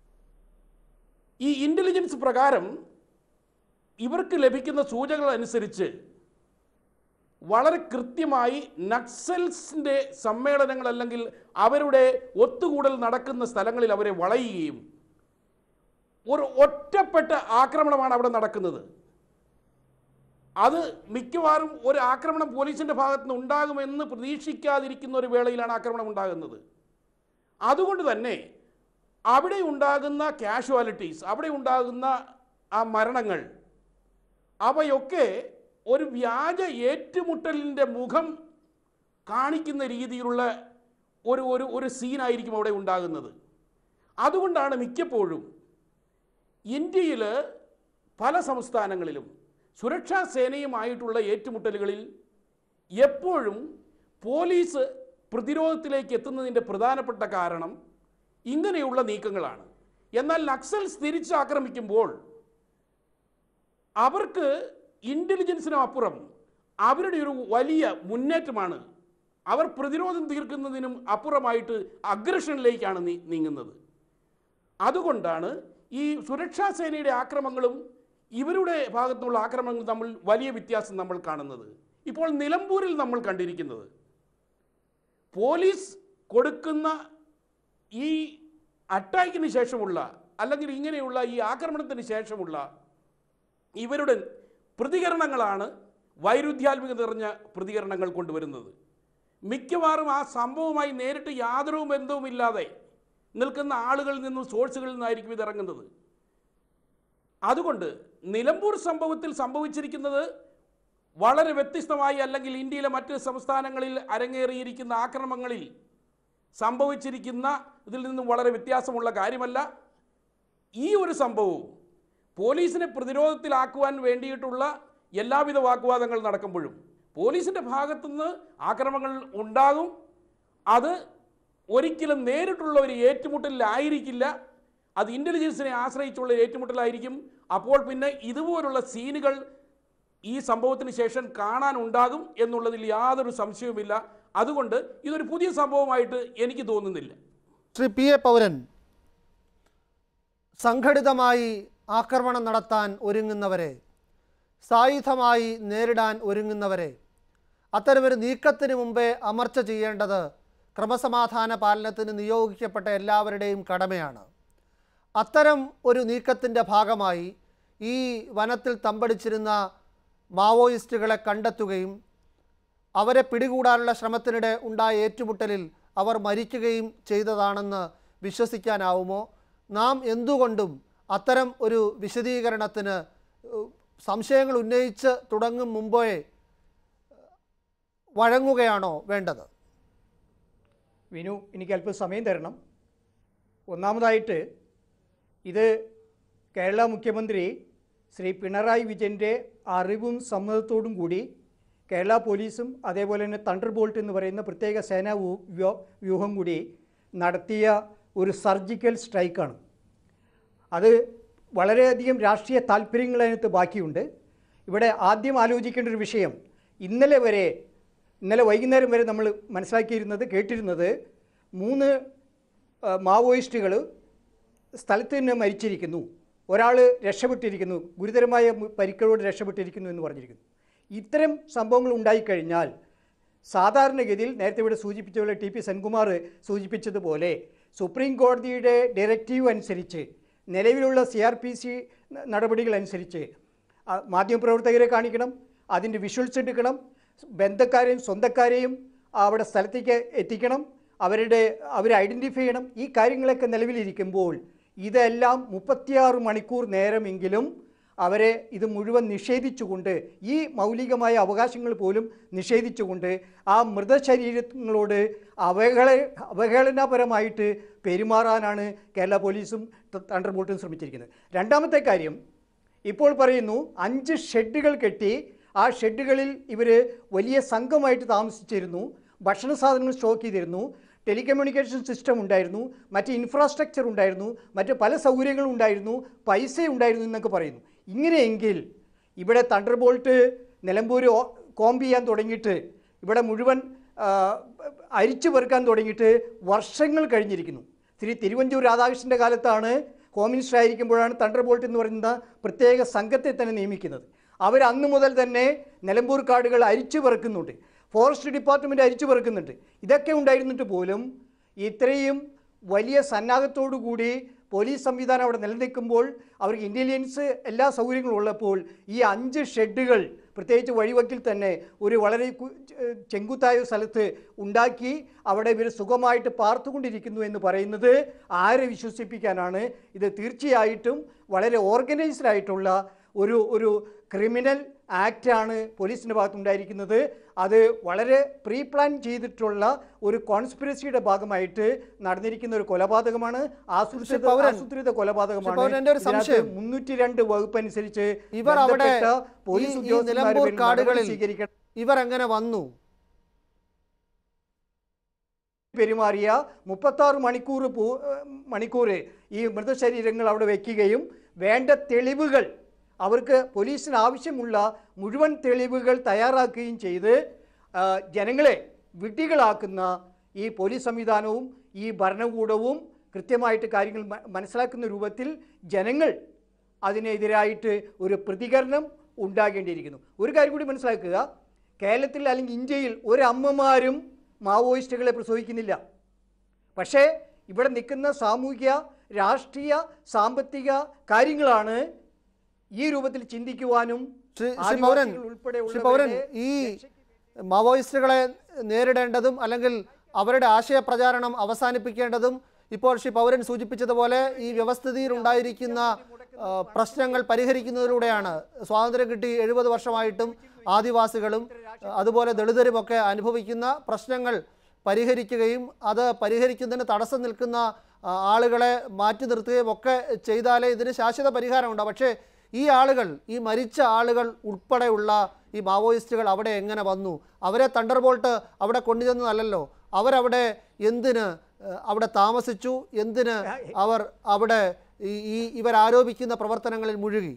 ഈ ഇൻ്റലിജൻസ് പ്രകാരം ഇവർക്ക് ലഭിക്കുന്ന സൂചനകൾ അനുസരിച്ച് വളരെ കൃത്യമായി നക്സൽസിൻ്റെ സമ്മേളനങ്ങൾ അല്ലെങ്കിൽ അവരുടെ ഒത്തുകൂടൽ നടക്കുന്ന സ്ഥലങ്ങളിൽ അവരെ വളയുകയും ഒരു ഒറ്റപ്പെട്ട ആക്രമണമാണ് അവിടെ നടക്കുന്നത് അത് മിക്കവാറും ഒരു ആക്രമണം പോലീസിൻ്റെ ഭാഗത്ത് നിന്ന് ഉണ്ടാകുമെന്ന് പ്രതീക്ഷിക്കാതിരിക്കുന്ന ഒരു വേളയിലാണ് ആക്രമണം ഉണ്ടാകുന്നത് അതുകൊണ്ട് തന്നെ അവിടെ ഉണ്ടാകുന്ന കാഷ്വാലിറ്റീസ് അവിടെ ഉണ്ടാകുന്ന ആ മരണങ്ങൾ അവയൊക്കെ ഒരു വ്യാജ ഏറ്റുമുട്ടലിൻ്റെ മുഖം കാണിക്കുന്ന രീതിയിലുള്ള ഒരു ഒരു ഒരു സീനായിരിക്കും അവിടെ ഉണ്ടാകുന്നത് അതുകൊണ്ടാണ് മിക്കപ്പോഴും ഇന്ത്യയിൽ പല സംസ്ഥാനങ്ങളിലും സുരക്ഷാ സേനയുമായിട്ടുള്ള ഏറ്റുമുട്ടലുകളിൽ എപ്പോഴും പോലീസ് പ്രതിരോധത്തിലേക്ക് എത്തുന്നതിൻ്റെ പ്രധാനപ്പെട്ട കാരണം ഇങ്ങനെയുള്ള നീക്കങ്ങളാണ് എന്നാൽ നക്സൽസ് തിരിച്ചാക്രമിക്കുമ്പോൾ അവർക്ക് ഇൻ്റലിജൻസിനും അപ്പുറം അവരുടെ ഒരു വലിയ മുന്നേറ്റമാണ് അവർ പ്രതിരോധം തീർക്കുന്നതിനും അപ്പുറമായിട്ട് അഗ്രഷനിലേക്കാണ് നീ നീങ്ങുന്നത് അതുകൊണ്ടാണ് ഈ സുരക്ഷാ സേനയുടെ ആക്രമണങ്ങളും ഇവരുടെ ഭാഗത്തുള്ള ആക്രമണങ്ങളും തമ്മിൽ വലിയ വ്യത്യാസം നമ്മൾ കാണുന്നത് ഇപ്പോൾ നിലമ്പൂരിൽ നമ്മൾ കണ്ടിരിക്കുന്നത് പോലീസ് കൊടുക്കുന്ന ഈ അറ്റാക്കിന് ശേഷമുള്ള അല്ലെങ്കിൽ ഇങ്ങനെയുള്ള ഈ ആക്രമണത്തിന് ശേഷമുള്ള ഇവരുടെ പ്രതികരണങ്ങളാണ് വൈരുദ്ധ്യാത്മിക നിറഞ്ഞ പ്രതികരണങ്ങൾ കൊണ്ടുവരുന്നത് മിക്കവാറും ആ സംഭവവുമായി നേരിട്ട് യാതൊരു ബന്ധവുമില്ലാതെ നിൽക്കുന്ന ആളുകളിൽ നിന്നും സോഴ്സുകളിൽ നിന്നായിരിക്കും ഇത് ഇറങ്ങുന്നത് അതുകൊണ്ട് നിലമ്പൂർ സംഭവത്തിൽ സംഭവിച്ചിരിക്കുന്നത് വളരെ വ്യത്യസ്തമായി അല്ലെങ്കിൽ ഇന്ത്യയിലെ മറ്റ് സംസ്ഥാനങ്ങളിൽ അരങ്ങേറിയിരിക്കുന്ന ആക്രമണങ്ങളിൽ സംഭവിച്ചിരിക്കുന്ന ഇതിൽ നിന്നും വളരെ വ്യത്യാസമുള്ള കാര്യമല്ല ഈ ഒരു സംഭവവും പോലീസിനെ പ്രതിരോധത്തിലാക്കുവാൻ വേണ്ടിയിട്ടുള്ള എല്ലാവിധ വാഗ്വാദങ്ങൾ നടക്കുമ്പോഴും പോലീസിൻ്റെ ഭാഗത്തുനിന്ന് ആക്രമണങ്ങൾ ഉണ്ടാകും അത് ഒരിക്കലും നേരിട്ടുള്ള ഒരു ഏറ്റുമുട്ടലിലായിരിക്കില്ല അത് ഇൻ്റലിജൻസിനെ ആശ്രയിച്ചുള്ള ഏറ്റുമുട്ടലായിരിക്കും അപ്പോൾ പിന്നെ ഇതുപോലുള്ള സീനുകൾ ഈ സംഭവത്തിന് ശേഷം കാണാനുണ്ടാകും എന്നുള്ളതിൽ യാതൊരു സംശയവുമില്ല അതുകൊണ്ട് ഇതൊരു പുതിയ സംഭവമായിട്ട് എനിക്ക് തോന്നുന്നില്ല ശ്രീ പി എ പൗരൻ സംഘടിതമായി ആക്രമണം നടത്താൻ ഒരുങ്ങുന്നവരെ സായുധമായി നേരിടാൻ ഒരുങ്ങുന്നവരെ അത്തരമൊരു നീക്കത്തിന് മുമ്പേ അമർച്ച ചെയ്യേണ്ടത് ക്രമസമാധാന പാലനത്തിന് നിയോഗിക്കപ്പെട്ട എല്ലാവരുടെയും കടമയാണ് അത്തരം ഒരു നീക്കത്തിൻ്റെ ഭാഗമായി ഈ വനത്തിൽ തമ്പടിച്ചിരുന്ന മാവോയിസ്റ്റുകളെ കണ്ടെത്തുകയും അവരെ പിടികൂടാനുള്ള ശ്രമത്തിനിടെ ഉണ്ടായ ഏറ്റുമുട്ടലിൽ അവർ മരിക്കുകയും ചെയ്തതാണെന്ന് വിശ്വസിക്കാനാവുമോ നാം എന്തുകൊണ്ടും അത്തരം ഒരു വിശദീകരണത്തിന് ഏഹ്, സംശയങ്ങൾ ഉന്നയിച്ച് തുടങ്ങും മുമ്പേ വഴങ്ങുകയാണോ വേണ്ടത് വിനു എനിക്ക് അല്പം സമയം തരണം ഒന്നാമതായിട്ട് ഇത് കേരള മുഖ്യമന്ത്രി ശ്രീ പിണറായി വിജയൻ്റെ അറിവും സമ്മതത്തോടും കൂടി കേരള പോലീസും അതേപോലെ തന്നെ തണ്ടർ ബോൾട്ട് എന്ന് പറയുന്ന പ്രത്യേക സേനാ വ്യൂഹ- വ്യൂഹ- വ്യൂഹം കൂടി നടത്തിയ ഒരു സർജിക്കൽ സ്ട്രൈക്കാണ് അത് വളരെയധികം രാഷ്ട്രീയ താല്പര്യങ്ങൾ അതിനകത്ത് ബാക്കിയുണ്ട് ഇവിടെ ആദ്യം ആലോചിക്കേണ്ട ഒരു വിഷയം ഇന്നലെ വരെ ഇന്നലെ വൈകുന്നേരം വരെ നമ്മൾ മനസ്സിലാക്കിയിരുന്നത് കേട്ടിരുന്നത് മൂന്ന് ആ, മാവോയിസ്റ്റുകൾ സ്ഥലത്ത് തന്നെ മരിച്ചിരിക്കുന്നു ഒരാൾ രക്ഷപ്പെട്ടിരിക്കുന്നു ഗുരുതരമായ മു- പരിക്കുകളോട് രക്ഷപ്പെട്ടിരിക്കുന്നു എന്ന് പറഞ്ഞിരിക്കുന്നു ഇത്തരം സംഭവങ്ങൾ ഉണ്ടായിക്കഴിഞ്ഞാൽ സാധാരണഗതിയിൽ നേരത്തെ ഇവിടെ സൂചിപ്പിച്ച പോലെ ടി പി സെൻകുമാർ സൂചിപ്പിച്ചതുപോലെ സുപ്രീം കോടതിയുടെ ഡയറക്റ്റീവ് അനുസരിച്ച് നിലവിലുള്ള സി ആർ പി സി നടപടികൾ അനുസരിച്ച് ആ, മാധ്യമപ്രവർത്തകരെ കാണിക്കണം അതിൻ്റെ വിഷ്വൽസ് എടുക്കണം ബന്ധക്കാരെയും സ്വന്തക്കാരെയും അവിടെ സ്ഥലത്തേക്ക് എത്തിക്കണം അവരുടെ അവരെ ഐഡൻറ്റിഫൈ ചെയ്യണം ഈ കാര്യങ്ങളൊക്കെ നിലവിലിരിക്കുമ്പോൾ ഇതെല്ലാം മുപ്പത്തിയാറ് മണിക്കൂർ നേരമെങ്കിലും അവരെ ഇത് മുഴുവൻ നിഷേധിച്ചുകൊണ്ട് ഈ മൗലികമായ അവകാശങ്ങൾ പോലും നിഷേധിച്ചുകൊണ്ട് ആ മൃതശരീരങ്ങളോട് അവഹേള അവഹേളനാപരമായിട്ട് പെരുമാറാനാണ് കേരള പോലീസും തണ്ടർ ബോൾട്ടും ശ്രമിച്ചിരിക്കുന്നത് രണ്ടാമത്തെ കാര്യം ഇപ്പോൾ പറയുന്നു അഞ്ച് ഷെഡുകൾ കെട്ടി ആ ഷെഡുകളിൽ ഇവർ വലിയ സംഘമായിട്ട് താമസിച്ചിരുന്നു ഭക്ഷണ സാധനങ്ങൾ സ്റ്റോക്ക് ചെയ്തിരുന്നു ടെലികമ്മ്യൂണിക്കേഷൻ സിസ്റ്റം ഉണ്ടായിരുന്നു മറ്റ് ഇൻഫ്രാസ്ട്രക്ചർ ഉണ്ടായിരുന്നു മറ്റ് പല സൗകര്യങ്ങളും ഉണ്ടായിരുന്നു പൈസ ഉണ്ടായിരുന്നു എന്നൊക്കെ പറയുന്നു ഇങ്ങനെയെങ്കിൽ ഇവിടെ തണ്ടർ ബോൾട്ട് നിലമ്പൂർ ഓ- കോമ്പ് ചെയ്യാൻ തുടങ്ങിയിട്ട് ഇവിടെ മുഴുവൻ ആ, അരിച്ചു പെറുക്കാൻ തുടങ്ങിയിട്ട് വർഷങ്ങൾ കഴിഞ്ഞിരിക്കുന്നു ശ്രീ തിരുവഞ്ചൂർ രാധാകൃഷ്ണൻ്റെ കാലത്താണ് ഹോം മിനിസ്റ്റർ ആയിരിക്കുമ്പോഴാണ് തണ്ടർ ബോൾട്ട് എന്ന് പറയുന്ന പ്രത്യേക സംഘത്തെ തന്നെ നിയമിക്കുന്നത് അവർ അന്ന് മുതൽ തന്നെ നിലമ്പൂർ കാടുകൾ അരിച്ചു പെറുക്കുന്നുണ്ട് ഫോറസ്റ്റ് ഡിപ്പാർട്ട്മെൻറ്റ് അരിച്ചു പെറുക്കുന്നുണ്ട് ഇതൊക്കെ ഉണ്ടായിരുന്നിട്ട് പോലും ഇത്രയും വലിയ സന്നാഹത്തോടു കൂടി പോലീസ് സംവിധാനം അവിടെ നിലനിൽക്കുമ്പോൾ അവർക്ക് ഇൻ്റലിജൻസ് എല്ലാ സൗകര്യങ്ങളും ഉള്ളപ്പോൾ ഈ അഞ്ച് ഷെഡുകൾ പ്രത്യേകിച്ച് വഴിവക്കിൽ തന്നെ ഒരു വളരെ കു- ചെ- ചെങ്കുത്തായ സ്ഥലത്ത് ഉണ്ടാക്കി അവിടെ ഇവർ സുഖമായിട്ട് പാർത്തുകൊണ്ടിരിക്കുന്നു എന്ന് പറയുന്നത് ആരെ വിശ്വസിപ്പിക്കാനാണ് ഇത് തീർച്ചയായിട്ടും വളരെ ഓർഗനൈസ്ഡ് ആയിട്ടുള്ള ഒരു ഒരു ക്രിമിനൽ ആക്റ്റാണ് പോലീസിൻ്റെ ഭാഗത്തുണ്ടായിരിക്കുന്നത് അത് വളരെ പ്രീ പ്ലാൻ ചെയ്തിട്ടുള്ള ഒരു കോൺസ്പിറസിയുടെ ഭാഗമായിട്ട് നടന്നിരിക്കുന്ന ഒരു കൊലപാതകമാണ് ആസൂത്രിത പൗരൻ, ആസൂത്രിത ശ്രീ കൊലപാതകമാണ് പൗരൻ, എൻ്റെ ഒരു സംശയം. മുന്നൂറ്റി രണ്ട് വകുപ്പ് അനുസരിച്ച് ഇവർ അവിടെ ബന്ധപ്പെട്ട ഈ- പോലീസ് ഈ ഉദ്യോഗസ്ഥന്മാരുടെ നിലമ്പൂർ പേരിൽ നടപടി കാടുകളിൽ സ്വീകരിക്കണം ഇവർ എങ്ങനെ വന്നു പെരുമാറിയ മുപ്പത്താറ് മണിക്കൂർ പൂ- ഏഹ് മണിക്കൂർ ഈ മൃതശരീരങ്ങൾ അവിടെ വയ്ക്കുകയും വേണ്ട തെളിവുകൾ അവർക്ക് പോലീസിന് ആവശ്യമുള്ള മുഴുവൻ തെളിവുകൾ തയ്യാറാക്കുകയും ചെയ്ത് ആ, ജനങ്ങളെ വിഡ്ഢികളാക്കുന്ന ഈ പോലീസ് സംവിധാനവും ഈ ഭരണകൂടവും കൃത്യമായിട്ട് കാര്യങ്ങൾ മ- മനസ്സിലാക്കുന്ന രൂപത്തിൽ ജനങ്ങൾ അതിനെതിരായിട്ട് ഒരു പ്രതികരണം ഉണ്ടാകേണ്ടിയിരിക്കുന്നു ഒരു കാര്യം കൂടി മനസ്സിലാക്കുക കേരളത്തിൽ അല്ലെങ്കിൽ ഇന്ത്യയിൽ ഒരു അമ്മമാരും മാവോയിസ്റ്റുകളെ പ്രസവിക്കുന്നില്ല പക്ഷേ ഇവിടെ നിൽക്കുന്ന സാമൂഹിക രാഷ്ട്രീയ സാമ്പത്തിക കാര്യങ്ങളാണ് ഈ രൂപത്തിൽ ചിന്തിക്കുവാനും ശ്രീ ശ്രീ പൗരൻ ആദിവാസികൾ ശ്രീ പൗരൻ ഉൾപ്പെടെയുള്ളവരെ ഈ മാവോയിസ്റ്റുകളെ നേരിടേണ്ടതും അല്ലെങ്കിൽ അവരുടെ ആശയപ്രചാരണം അവസാനിപ്പിക്കേണ്ടതും ഇപ്പോൾ ശ്രീ പൗരൻ സൂചിപ്പിച്ചതുപോലെ ഈ വ്യവസ്ഥിതിയിൽ ഉണ്ടായിരിക്കുന്ന ആ, പ്രശ്നങ്ങൾ പരിഹരിക്കുന്നതിലൂടെയാണ് സ്വാതന്ത്ര്യം കിട്ടി എഴുപത് വർഷമായിട്ടും ആദിവാസികളും അതുപോലെ ദളിതരുമൊക്കെ അനുഭവിക്കുന്ന പ്രശ്നങ്ങൾ പരിഹരിക്കുകയും അത് പരിഹരിക്കുന്നതിന് തടസ്സം നിൽക്കുന്ന ആ, ആളുകളെ മാറ്റി നിർത്തുകയും ഒക്കെ ചെയ്താലേ ഇതിന് ശാശ്വത പരിഹാരമുണ്ടാവും പക്ഷേ ഈ ആളുകൾ ഈ മരിച്ച ആളുകൾ ഉൾപ്പെടെയുള്ള ഈ മാവോയിസ്റ്റുകൾ അവിടെ എങ്ങനെ വന്നു അവരെ തണ്ടർബോൾട്ട് അവിടെ കൊണ്ടുചെന്നതല്ലല്ലോ അവരവിടെ എന്തിന് ഏഹ്, അവിടെ താമസിച്ചു എന്തിന് അവർ അവിടെ ഈ ഈ ഇവർ ആരോപിക്കുന്ന പ്രവർത്തനങ്ങളിൽ മുഴുകി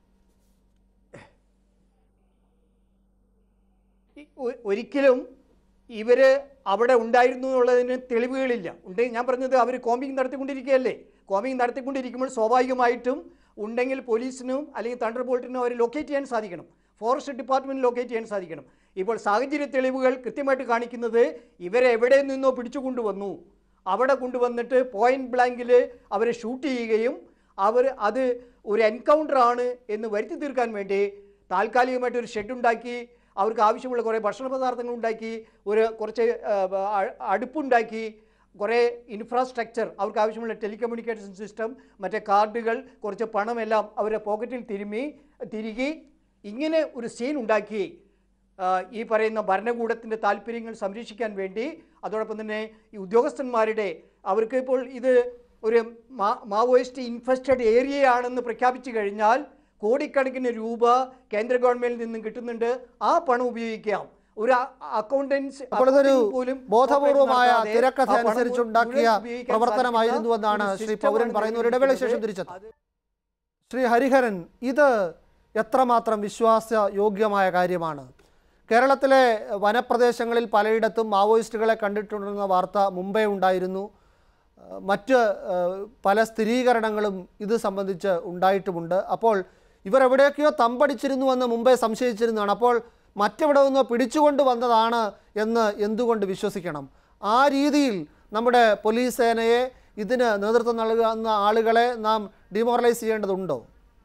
ഈ- ഒ- ഒരിക്കലും ഇവർ അവിടെ ഉണ്ടായിരുന്നു എന്നുള്ളതിന് തെളിവുകളില്ല ഉണ്ട് ഞാൻ പറഞ്ഞത് അവർ കോമ്പിങ് നടത്തിക്കൊണ്ടിരിക്കുകയല്ലേ കോമ്പിങ് നടത്തിക്കൊണ്ടിരിക്കുമ്പോൾ സ്വാഭാവികമായിട്ടും ഉണ്ടെങ്കിൽ പോലീസിനും അല്ലെങ്കിൽ തണ്ടർ ബോൾട്ടിനും അവർ ലൊക്കേറ്റ് ചെയ്യാൻ സാധിക്കണം ഫോറസ്റ്റ് ഡിപ്പാർട്ട്മെൻറ്റ് ലൊക്കേറ്റ് ചെയ്യാൻ സാധിക്കണം ഇപ്പോൾ സാഹചര്യ തെളിവുകൾ കൃത്യമായിട്ട് കാണിക്കുന്നത് ഇവരെ എവിടെ നിന്നോ പിടിച്ചു കൊണ്ടുവന്നു അവിടെ കൊണ്ടുവന്നിട്ട് പോയിന്റ് ബ്ലാങ്കിൽ അവരെ ഷൂട്ട് ചെയ്യുകയും അവർ അത് ഒരു എൻകൗണ്ടർ ആണ് എന്ന് വരുത്തി തീർക്കാൻ വേണ്ടി താൽക്കാലികമായിട്ട് ഒരു ഷെഡ് ഉണ്ടാക്കി അവർക്ക് ആവശ്യമുള്ള കുറേ ഭക്ഷണ പദാർത്ഥങ്ങൾ ഉണ്ടാക്കി ഒരു കുറച്ച് ആ, അ- അടുപ്പുണ്ടാക്കി കുറേ ഇൻഫ്രാസ്ട്രക്ചർ അവർക്ക് ആവശ്യമുള്ള ടെലികമ്മ്യൂണിക്കേഷൻ സിസ്റ്റം മറ്റേ കാർഡുകൾ കുറച്ച് പണമെല്ലാം അവരുടെ പോക്കറ്റിൽ തിരുമ്മി തിരികെ ഇങ്ങനെ ഒരു സീൻ ഉണ്ടാക്കി ആ, ഈ പറയുന്ന ഭരണകൂടത്തിൻ്റെ താല്പര്യങ്ങൾ സംരക്ഷിക്കാൻ വേണ്ടി അതോടൊപ്പം തന്നെ ഈ ഉദ്യോഗസ്ഥന്മാരുടെ അവർക്ക് ഇപ്പോൾ ഇത് ഒരു മാ മാവോയിസ്റ്റ് ഇൻഫെസ്റ്റഡ് ഏരിയയാണെന്ന് പ്രഖ്യാപിച്ചു കഴിഞ്ഞാൽ കോടിക്കണക്കിന് രൂപ കേന്ദ്ര ഗവൺമെന്റിൽ നിന്നും കിട്ടുന്നുണ്ട് ആ പണം ഉപയോഗിക്കാം ഒരു അക്കൗണ്ടൻസ് അപ്പോൾ ഇതൊരു ബോധപൂർവമായ തിരക്കഥ അനുസരിച്ചുണ്ടാക്കിയ പ്രവർത്തനമായിരുന്നുവെന്നാണ് ശ്രീ പൗരൻ പറയുന്ന ഒരു ഇടവേളയ്ക്ക് ശേഷം തിരിച്ചെത്തും ശ്രീ ഹരിഹരൻ ഇത് എത്രമാത്രം വിശ്വാസയോഗ്യമായ കാര്യമാണ് കേരളത്തിലെ വനപ്രദേശങ്ങളിൽ പലയിടത്തും മാവോയിസ്റ്റുകളെ കണ്ടിട്ടുണ്ടെന്ന വാർത്ത മുമ്പേ ഉണ്ടായിരുന്നു ഏഹ് മറ്റ് ഏഹ് പല സ്ഥിരീകരണങ്ങളും ഇത് സംബന്ധിച്ച് ഉണ്ടായിട്ടുമുണ്ട് അപ്പോൾ ഇവർ എവിടെയൊക്കെയോ തമ്പടിച്ചിരുന്നുവെന്ന് മുമ്പേ സംശയിച്ചിരുന്നതാണ് അപ്പോൾ മറ്റെവിടെ നിന്നോ പിടിച്ചുകൊണ്ട് വന്നതാണ് എന്ന് എന്തുകൊണ്ട് വിശ്വസിക്കണം ആ രീതിയിൽ നമ്മുടെ പോലീസ് സേനയെ ഇതിന് നേതൃത്വം നൽകുന്ന ആളുകളെ നാം ഡിമോറലൈസ് ചെയ്യേണ്ടതുണ്ടോ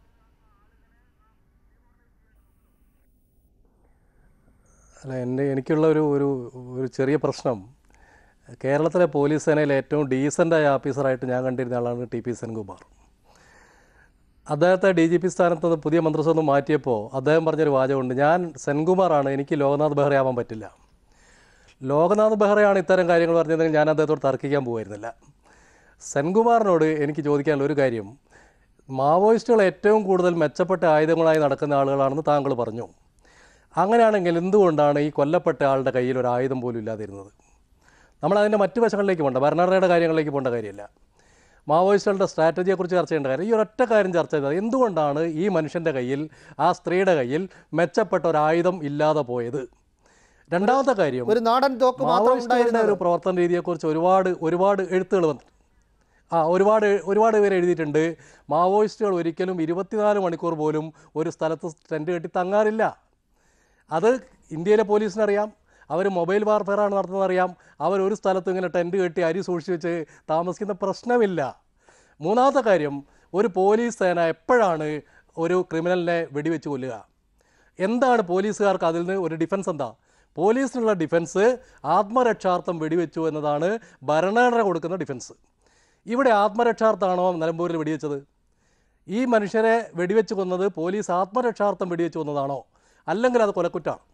അല്ല എൻ്റെ എനിക്കുള്ള ഒരു ഒരു ഒരു ചെറിയ പ്രശ്നം കേരളത്തിലെ പോലീസ് സേനയിലെ ഏറ്റവും ഡീസൻ്റായ ഓഫീസറായിട്ട് ഞാൻ കണ്ടിരുന്ന ആളാണ് ടി പി സെൻകുമാർ അദ്ദേഹത്തെ ഡി ജി പി സ്ഥാനത്ത് നിന്ന് പുതിയ മന്ത്രിസഭ ഒന്ന് മാറ്റിയപ്പോൾ അദ്ദേഹം പറഞ്ഞൊരു വാചകമുണ്ട് ഞാൻ സെൻകുമാറാണ് എനിക്ക് ലോകനാഥ് ബെഹ്റ ആവാൻ പറ്റില്ല ലോകനാഥ് ബെഹ്റയാണ് ഇത്തരം കാര്യങ്ങൾ പറഞ്ഞതെങ്കിൽ ഞാൻ അദ്ദേഹത്തോട് തർക്കിക്കാൻ പോകുമായിരുന്നില്ല സെൻകുമാറിനോട് എനിക്ക് ചോദിക്കാനുള്ള ഒരു കാര്യം മാവോയിസ്റ്റുകൾ ഏറ്റവും കൂടുതൽ മെച്ചപ്പെട്ട ആയുധങ്ങളായി നടക്കുന്ന ആളുകളാണെന്ന് താങ്കൾ പറഞ്ഞു അങ്ങനെയാണെങ്കിൽ എന്തുകൊണ്ടാണ് ഈ കൊല്ലപ്പെട്ട ആളുടെ കയ്യിൽ ഒരു ആയുധം പോലും ഇല്ലാതിരുന്നത് നമ്മൾ അതിൻ്റെ മറ്റു വശങ്ങളിലേക്ക് പോകണ്ട ഭരണഘടനയുടെ കാര്യങ്ങളിലേക്ക് പോകേണ്ട കാര്യമില്ല മാവോയിസ്റ്റുകളുടെ സ്ട്രാറ്റജിയെക്കുറിച്ച് ചർച്ച ചെയ്യേണ്ട കാര്യം ഈ ഒരൊറ്റ കാര്യം ചർച്ച ചെയ്തത് എന്തുകൊണ്ടാണ് ഈ മനുഷ്യൻ്റെ കയ്യിൽ ആ സ്ത്രീയുടെ കയ്യിൽ മെച്ചപ്പെട്ട ഒരു ആയുധം ഇല്ലാതെ പോയത് രണ്ടാമത്തെ കാര്യം ഒരു നാടൻ തോക്ക് മാത്രം മാവോയിസ്റ്റുകളുടെ ഉണ്ടായിരുന്നത് ഒരു പ്രവർത്തന രീതിയെക്കുറിച്ച് ഒരുപാട് ഒരുപാട് എഴുത്തുകൾ വന്നു ആ ഒരുപാട് ഒരുപാട് പേര് എഴുതിയിട്ടുണ്ട് മാവോയിസ്റ്റുകൾ ഒരിക്കലും ഇരുപത്തിനാല് മണിക്കൂർ പോലും ഒരു സ്ഥലത്ത് ടെൻറ്റ് കെട്ടി തങ്ങാറില്ല അത് ഇന്ത്യയിലെ പോലീസിനറിയാം അവർ മൊബൈൽ വാർഫെയറാണ് നടത്തുന്നതറിയാം അവർ ഒരു സ്ഥലത്ത് ഇങ്ങനെ ടെൻറ്റ് കെട്ടി അരി സൂക്ഷിച്ച് വെച്ച് താമസിക്കുന്ന പ്രശ്നമില്ല മൂന്നാമത്തെ കാര്യം ഒരു പോലീസ് സേന എപ്പോഴാണ് ഒരു ക്രിമിനലിനെ വെടിവെച്ച് കൊല്ലുക എന്താണ് പോലീസുകാർക്ക് അതിൽ നിന്ന് ഒരു ഡിഫൻസ് എന്താ പോലീസിനുള്ള ഡിഫൻസ് ആത്മരക്ഷാർത്ഥം വെടിവെച്ചു എന്നതാണ് ഭരണഘടന കൊടുക്കുന്ന ഡിഫൻസ് ഇവിടെ ആത്മരക്ഷാർത്ഥമാണോ നിലമ്പൂരിൽ വെടിവെച്ചത് ഈ മനുഷ്യരെ വെടിവെച്ച് കൊന്നത് പോലീസ് ആത്മരക്ഷാർത്ഥം വെടിവെച്ച് കൊന്നതാണോ അല്ലെങ്കിൽ അത് കൊലക്കുറ്റാണ്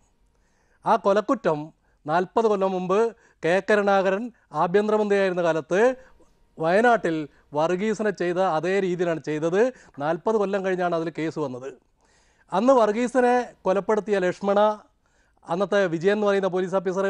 ആ കൊലക്കുറ്റം നാൽപ്പത് കൊല്ലം മുമ്പ് കെ കരുണാകരൻ ആഭ്യന്തരമന്ത്രിയായിരുന്ന കാലത്ത് വയനാട്ടിൽ വർഗീസിനെ ചെയ്ത അതേ രീതിയിലാണ് ചെയ്തത് നാൽപ്പത് കൊല്ലം കഴിഞ്ഞാണ് അതിൽ കേസ് വന്നത് അന്ന് വർഗീസിനെ കൊലപ്പെടുത്തിയ ലക്ഷ്മണ അന്നത്തെ വിജയൻ എന്ന് പറയുന്ന പോലീസ് ഓഫീസർ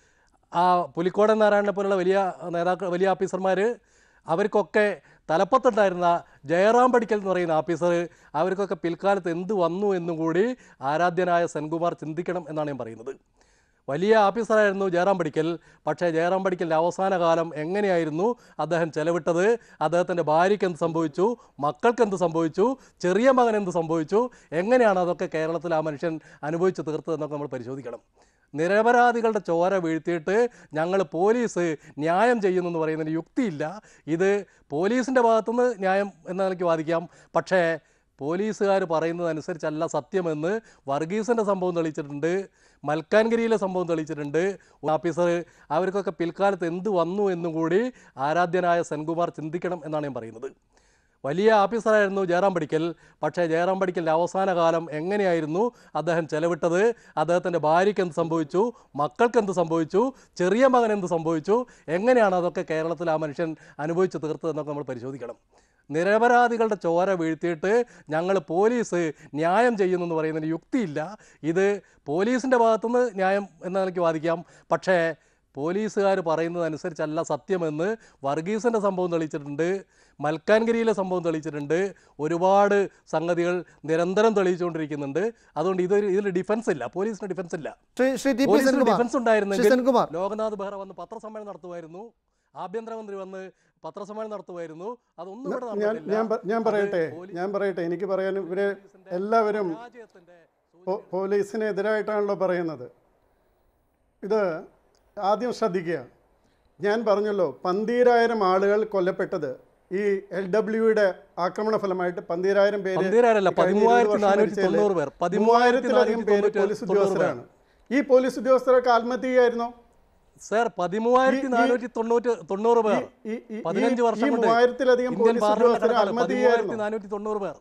ആ പുലിക്കോടൻ നാരായണനെ പോലുള്ള വലിയ നേതാക്കൾ വലിയ ഓഫീസർമാർ അവർക്കൊക്കെ തലപ്പത്തുണ്ടായിരുന്ന ജയറാം പടിക്കൽ എന്ന് പറയുന്ന ഓഫീസർ അവർക്കൊക്കെ പിൽക്കാലത്ത് എന്ത് വന്നു എന്നും കൂടി ആരാധ്യനായ സെൻകുമാർ ചിന്തിക്കണം എന്നാണ് ഞാൻ പറയുന്നത് വലിയ ഓഫീസറായിരുന്നു ജയറാം പടിക്കൽ പക്ഷേ ജയറാം പടിക്കലിൻ്റെ അവസാന കാലം എങ്ങനെയായിരുന്നു അദ്ദേഹം ചെലവിട്ടത് അദ്ദേഹത്തിൻ്റെ ഭാര്യയ്ക്ക് എന്ത് സംഭവിച്ചു മക്കൾക്ക് എന്ത് സംഭവിച്ചു ചെറിയ മകൻ എന്ത് സംഭവിച്ചു എങ്ങനെയാണ് അതൊക്കെ കേരളത്തിൽ ആ മനുഷ്യൻ അനുഭവിച്ച് തീർത്തതെന്നൊക്കെ നമ്മൾ പരിശോധിക്കണം നിരപരാധികളുടെ ചോര വീഴ്ത്തിയിട്ട് ഞങ്ങൾ പോലീസ് ന്യായം ചെയ്യുന്നു എന്ന് പറയുന്നതിന് യുക്തിയില്ല ഇത് പോലീസിൻ്റെ ഭാഗത്തുനിന്ന് ന്യായം എന്ന നിലയ്ക്ക് വാദിക്കാം പക്ഷേ പോലീസുകാർ പറയുന്നതനുസരിച്ചല്ല സത്യമെന്ന് വർഗീസിൻ്റെ സംഭവം തെളിയിച്ചിട്ടുണ്ട് മൽക്കാൻഗിരിയിലെ സംഭവം തെളിയിച്ചിട്ടുണ്ട് ഓഫീസർ അവർക്കൊക്കെ പിൽക്കാലത്ത് എന്ത് വന്നു എന്നും കൂടി ആരാധ്യനായ സെൻകുമാർ ചിന്തിക്കണം എന്നാണ് ഞാൻ പറയുന്നത് വലിയ ഓഫീസറായിരുന്നു ജയറാം പടിക്കൽ പക്ഷേ ജയറാം പടിക്കലിൻ്റെ അവസാന കാലം എങ്ങനെയായിരുന്നു അദ്ദേഹം ചെലവിട്ടത് അദ്ദേഹത്തിൻ്റെ ഭാര്യയ്ക്ക് എന്ത് സംഭവിച്ചു മക്കൾക്ക് എന്ത് സംഭവിച്ചു ചെറിയ മകൻ എന്ത് സംഭവിച്ചു എങ്ങനെയാണ് അതൊക്കെ കേരളത്തിൽ ആ മനുഷ്യൻ അനുഭവിച്ച് തീർത്തതെന്നൊക്കെ നമ്മൾ പരിശോധിക്കണം നിരപരാധികളുടെ ചോര വീഴ്ത്തിയിട്ട് ഞങ്ങൾ പോലീസ് ന്യായം ചെയ്യുന്നു എന്ന് പറയുന്നതിന് യുക്തിയില്ല ഇത് പോലീസിൻ്റെ ഭാഗത്തുനിന്ന് ന്യായം എന്ന നിലയ്ക്ക് വാദിക്കാം പക്ഷേ പോലീസുകാർ പറയുന്നതനുസരിച്ചല്ല സത്യമെന്ന് വർഗീസിൻ്റെ സംഭവം തെളിയിച്ചിട്ടുണ്ട് മൽക്കാൻഗിരിയിലെ സംഭവം തെളിയിച്ചിട്ടുണ്ട് ഒരുപാട് സംഗതികൾ നിരന്തരം തെളിയിച്ചുകൊണ്ടിരിക്കുന്നുണ്ട് അതുകൊണ്ട് ഇതൊരു ഇതിൽ ഡിഫൻസ് ഇല്ല പോലീസിന് ഡിഫൻസ് ഇല്ല ശ്രീ ശ്രീ ടി പി പോലീസിന് സെൻകുമാർ ഡിഫൻസ് ശ്രീ ഉണ്ടായിരുന്നെങ്കിൽ സെൻകുമാർ ലോകനാഥ് ബെഹ്റ വന്ന് പത്രസമ്മേളനം നടത്തുമായിരുന്നു ആഭ്യന്തരമന്ത്രി വന്ന് പത്രസമ്മേളനം നടത്തുമായിരുന്നു അതൊന്നും ഇവിടെ ഞാൻ നടന്നിട്ടില്ല. ഞാൻ പ- ഞാൻ അത് പറയട്ടെ പോലീസ് ഞാൻ പറയട്ടെ എനിക്ക് പറയാൻ ഇവര് എല്ലാവരും പരാജയത്തിന്റെ പോ- പോലീസിനെതിരായിട്ടാണല്ലോ പറയുന്നത് ഇത് ആദ്യം ശ്രദ്ധിക്കുക ഞാൻ പറഞ്ഞല്ലോ പന്തീരായിരം ആളുകൾ കൊല്ലപ്പെട്ടത് ഈ എൽ ഡബ്ല്യുയുടെ ആക്രമണ ഫലമായിട്ട് പന്തീരായിരം പേര് പന്തീരായിരമല്ല, ഈ കഴിഞ്ഞ ഇരുപത് വർഷം 1490 മരിച്ചതില് പേർ. മൂവായിരത്തിലധികം പേര് 1490 പോലീസ് തൊണ്ണൂറ് പേർ. ഉദ്യോഗസ്ഥരാണ് ഈ പോലീസ് ഉദ്യോഗസ്ഥരൊക്കെ ആത്മഹത്യ ചെയ്യായിരുന്നോ സർ പതിമൂവായിരത്തി നാനൂറ്റി തൊണ്ണൂറ്റി തൊണ്ണൂറ് പേർ ഈ- ഈ- പതിനഞ്ച് ഈ- വർഷം ഈ കൊണ്ട് മൂവായിരത്തിലധികം ഇന്ത്യൻ പോലീസ് പാർലമെന്റ് ഉദ്യോഗസ്ഥരെ കണക്കാണ് ആത്മഹത്യ പതിമൂവായിരത്തി ചെയ്യായിരുന്നു നാനൂറ്റി തൊണ്ണൂറ് പേർ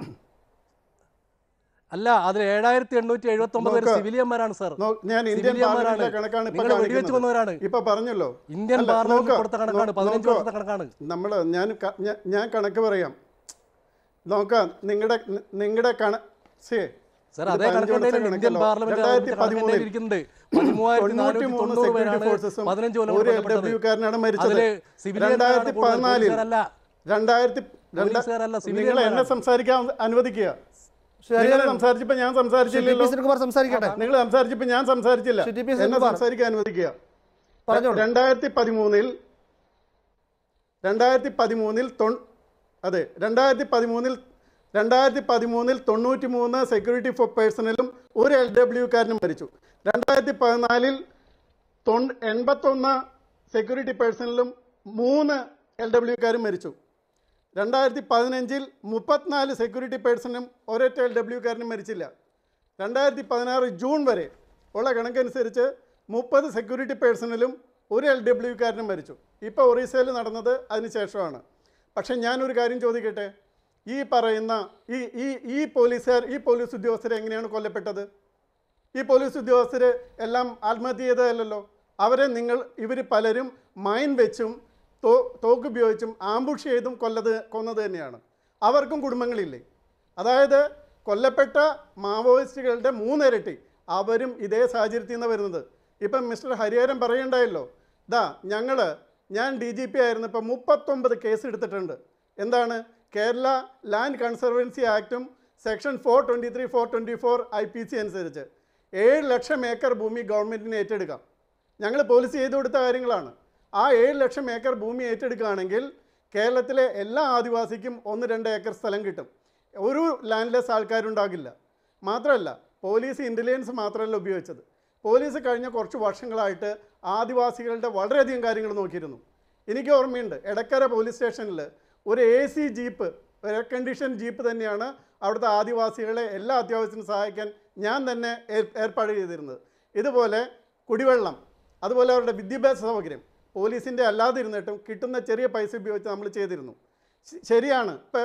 അല്ല അതിൽ ഏഴായിരത്തി എണ്ണൂറ്റി എഴുപത്തി ഒമ്പത് പേര് നോക്ക്. സിവിലിയന്മാരാണ് സർ നോ- ഞാൻ ഇന്ത്യൻ സിവിലിയന്മാരാണ്. പാർലമെന്റിലെ കണക്കാണ് ഇപ്പൊ നിങ്ങൾ വെടിവെച്ച് കാണിക്കുന്നത്. കൊന്നവരാണ് ഇപ്പൊ പറഞ്ഞല്ലോ ഇന്ത്യൻ അല്ല, പാർലമെന്റ് നോക്ക്, കൊടുത്ത കണക്കാണ് നോ- പതിനഞ്ച് നോക്ക്. വർഷത്തെ കണക്കാണ് നമ്മൾ ഞാൻ ക- ഞാൻ- ഞാൻ കണക്ക് പറയാം നോക്കാം നിങ്ങളുടെ നിങ്ങളുടെ കണ സേ സർ ഇത് അതേ പതിനഞ്ച് കണക്ക് വർഷത്തെ ഇന്ത്യൻ കണക്കല്ലോ. പാർലമെന്റ് രണ്ടായിരത്തി കണക്ക് പതിമൂന്നിൽ ഇരിക്കുന്നുണ്ട് പതിമൂവായിരത്തി നാനൂറ്റി തൊണ്ണൂറ്റി മൂന്ന് തൊണ്ണൂറ് സെക്യൂരിറ്റി പേരാണ് ഫോഴ്സസും പതിനഞ്ച് കൊല്ലം ഒരു എൽ കൊല്ലപ്പെട്ടത് ഡബ്ല്യു കാരനാണ് മരിച്ചത് അതില് സിവിലിയന്മാരാണ് രണ്ടായിരത്തി കൂടുതൽ, പതിനാലിൽ പോലീസുകാരല്ല. രണ്ടായിരത്തി രണ്ട- പോലീസുകാരല്ല, നിങ്ങൾ സിവിലിയന്മാരാണ്. എന്നെ സംസാരിക്കാൻ അനുവദിക്കുക ശ്രീ നിങ്ങൾ ഹരിഹരൻ, സംസാരിച്ചപ്പോ ഞാൻ ശ്രീ ടി സംസാരിച്ചില്ലല്ലോ പി സെൻകുമാർ സംസാരിക്കട്ടെ നിങ്ങൾ സംസാരിച്ചപ്പോ ഞാൻ സംസാരിച്ചില്ല ശ്രീ ടി പി എന്നെ സെൻകുമാർ. സംസാരിക്കാൻ അനുവദിക്കുക പറഞ്ഞോളൂ. രണ്ടായിരത്തി പതിമൂന്നിൽ രണ്ടായിരത്തി പതിമൂന്നിൽ തൊൺ അതെ രണ്ടായിരത്തി പതിമൂന്നിൽ രണ്ടായിരത്തി പതിമൂന്നിൽ തൊണ്ണൂറ്റി മൂന്ന് സെക്യൂരിറ്റി ഫോർ പേഴ്സണലും ഒരു എൽ ഡബ്ല്യുക്കാരനും മരിച്ചു രണ്ടായിരത്തി പതിനാലിൽ തൊൺ എൺപത്തൊന്ന് സെക്യൂരിറ്റി പേഴ്സണലും മൂന്ന് എൽ ഡബ്ല്യുക്കാരും മരിച്ചു രണ്ടായിരത്തി പതിനഞ്ചിൽ മുപ്പത്തിനാല് സെക്യൂരിറ്റി പേഴ്സണും ഒരൊറ്റ എൽ ഡബ്ല്യുക്കാരനും മരിച്ചില്ല രണ്ടായിരത്തി പതിനാറ് ജൂൺ വരെ ഉള്ള കണക്കനുസരിച്ച് മുപ്പത് സെക്യൂരിറ്റി പേഴ്സണലും ഒരു എൽ ഡബ്ല്യുക്കാരനും മരിച്ചു ഇപ്പോൾ ഒറീസയിൽ നടന്നത് അതിന് ശേഷമാണ് പക്ഷേ ഞാനൊരു കാര്യം ചോദിക്കട്ടെ ഈ പറയുന്ന ഈ ഈ ഈ പോലീസുകാർ ഈ പോലീസ് ഉദ്യോഗസ്ഥർ എങ്ങനെയാണ് കൊല്ലപ്പെട്ടത് ഈ പോലീസ് ഉദ്യോഗസ്ഥർ എല്ലാം ആത്മഹത്യ ചെയ്തതല്ലല്ലോ അവരെ നിങ്ങൾ ഇവർ പലരും മൈൻ വെച്ചും തോ തോക്ക് ഉപയോഗിച്ചും ആംബുഷ് ചെയ്തും കൊല്ലത് കൊന്നത് തന്നെയാണ് അവർക്കും കുടുംബങ്ങളില്ലേ അതായത് കൊല്ലപ്പെട്ട മാവോയിസ്റ്റുകളുടെ മൂന്നിരട്ടി അവരും ഇതേ സാഹചര്യത്തിൽ നിന്ന് വരുന്നത് ഇപ്പം മിസ്റ്റർ ഹരിഹരൻ പറയണ്ടായല്ലോ ദാ ഞങ്ങൾ ഞാൻ ഡി ജി പി ആയിരുന്നപ്പോൾ മുപ്പത്തൊമ്പത് കേസ് എടുത്തിട്ടുണ്ട് എന്താണ് കേരള ലാൻഡ് കൺസർവൻസി ആക്റ്റും section four twenty three four twenty four I P C അനുസരിച്ച് ഏഴ് ലക്ഷം ഏക്കർ ഭൂമി ഗവൺമെൻറ്റിന് ഏറ്റെടുക്കാം ഞങ്ങൾ പോളിസി ചെയ്തു കൊടുത്ത കാര്യങ്ങളാണ് ആ ഏഴ് ലക്ഷം ഏക്കർ ഭൂമി ഏറ്റെടുക്കുകയാണെങ്കിൽ കേരളത്തിലെ എല്ലാ ആദിവാസിക്കും ഒന്ന് രണ്ട് ഏക്കർ സ്ഥലം കിട്ടും ഒരു ലാൻഡ്ലെസ് ആൾക്കാരുണ്ടാകില്ല മാത്രമല്ല പോലീസ് ഇൻ്റലിജൻസ് മാത്രമല്ല ഉപയോഗിച്ചത് പോലീസ് കഴിഞ്ഞ കുറച്ച് വർഷങ്ങളായിട്ട് ആദിവാസികളുടെ വളരെയധികം കാര്യങ്ങൾ നോക്കിയിരുന്നു എനിക്ക് ഓർമ്മയുണ്ട് എടക്കര പോലീസ് സ്റ്റേഷനിൽ ഒരു A C jeep air condition jeep തന്നെയാണ് അവിടുത്തെ ആദിവാസികളെ എല്ലാ അത്യാവശ്യത്തിനും സഹായിക്കാൻ ഞാൻ തന്നെ ഏർ- ഏർപ്പാട് ചെയ്തിരുന്നത് ഇതുപോലെ കുടിവെള്ളം അതുപോലെ അവരുടെ വിദ്യാഭ്യാസ സൗകര്യം പോലീസിൻ്റെ അല്ലാതെ ഇരുന്നിട്ടും കിട്ടുന്ന ചെറിയ പൈസ ഉപയോഗിച്ച് നമ്മൾ ചെയ്തിരുന്നു ശ- ശരിയാണ് ഇപ്പോൾ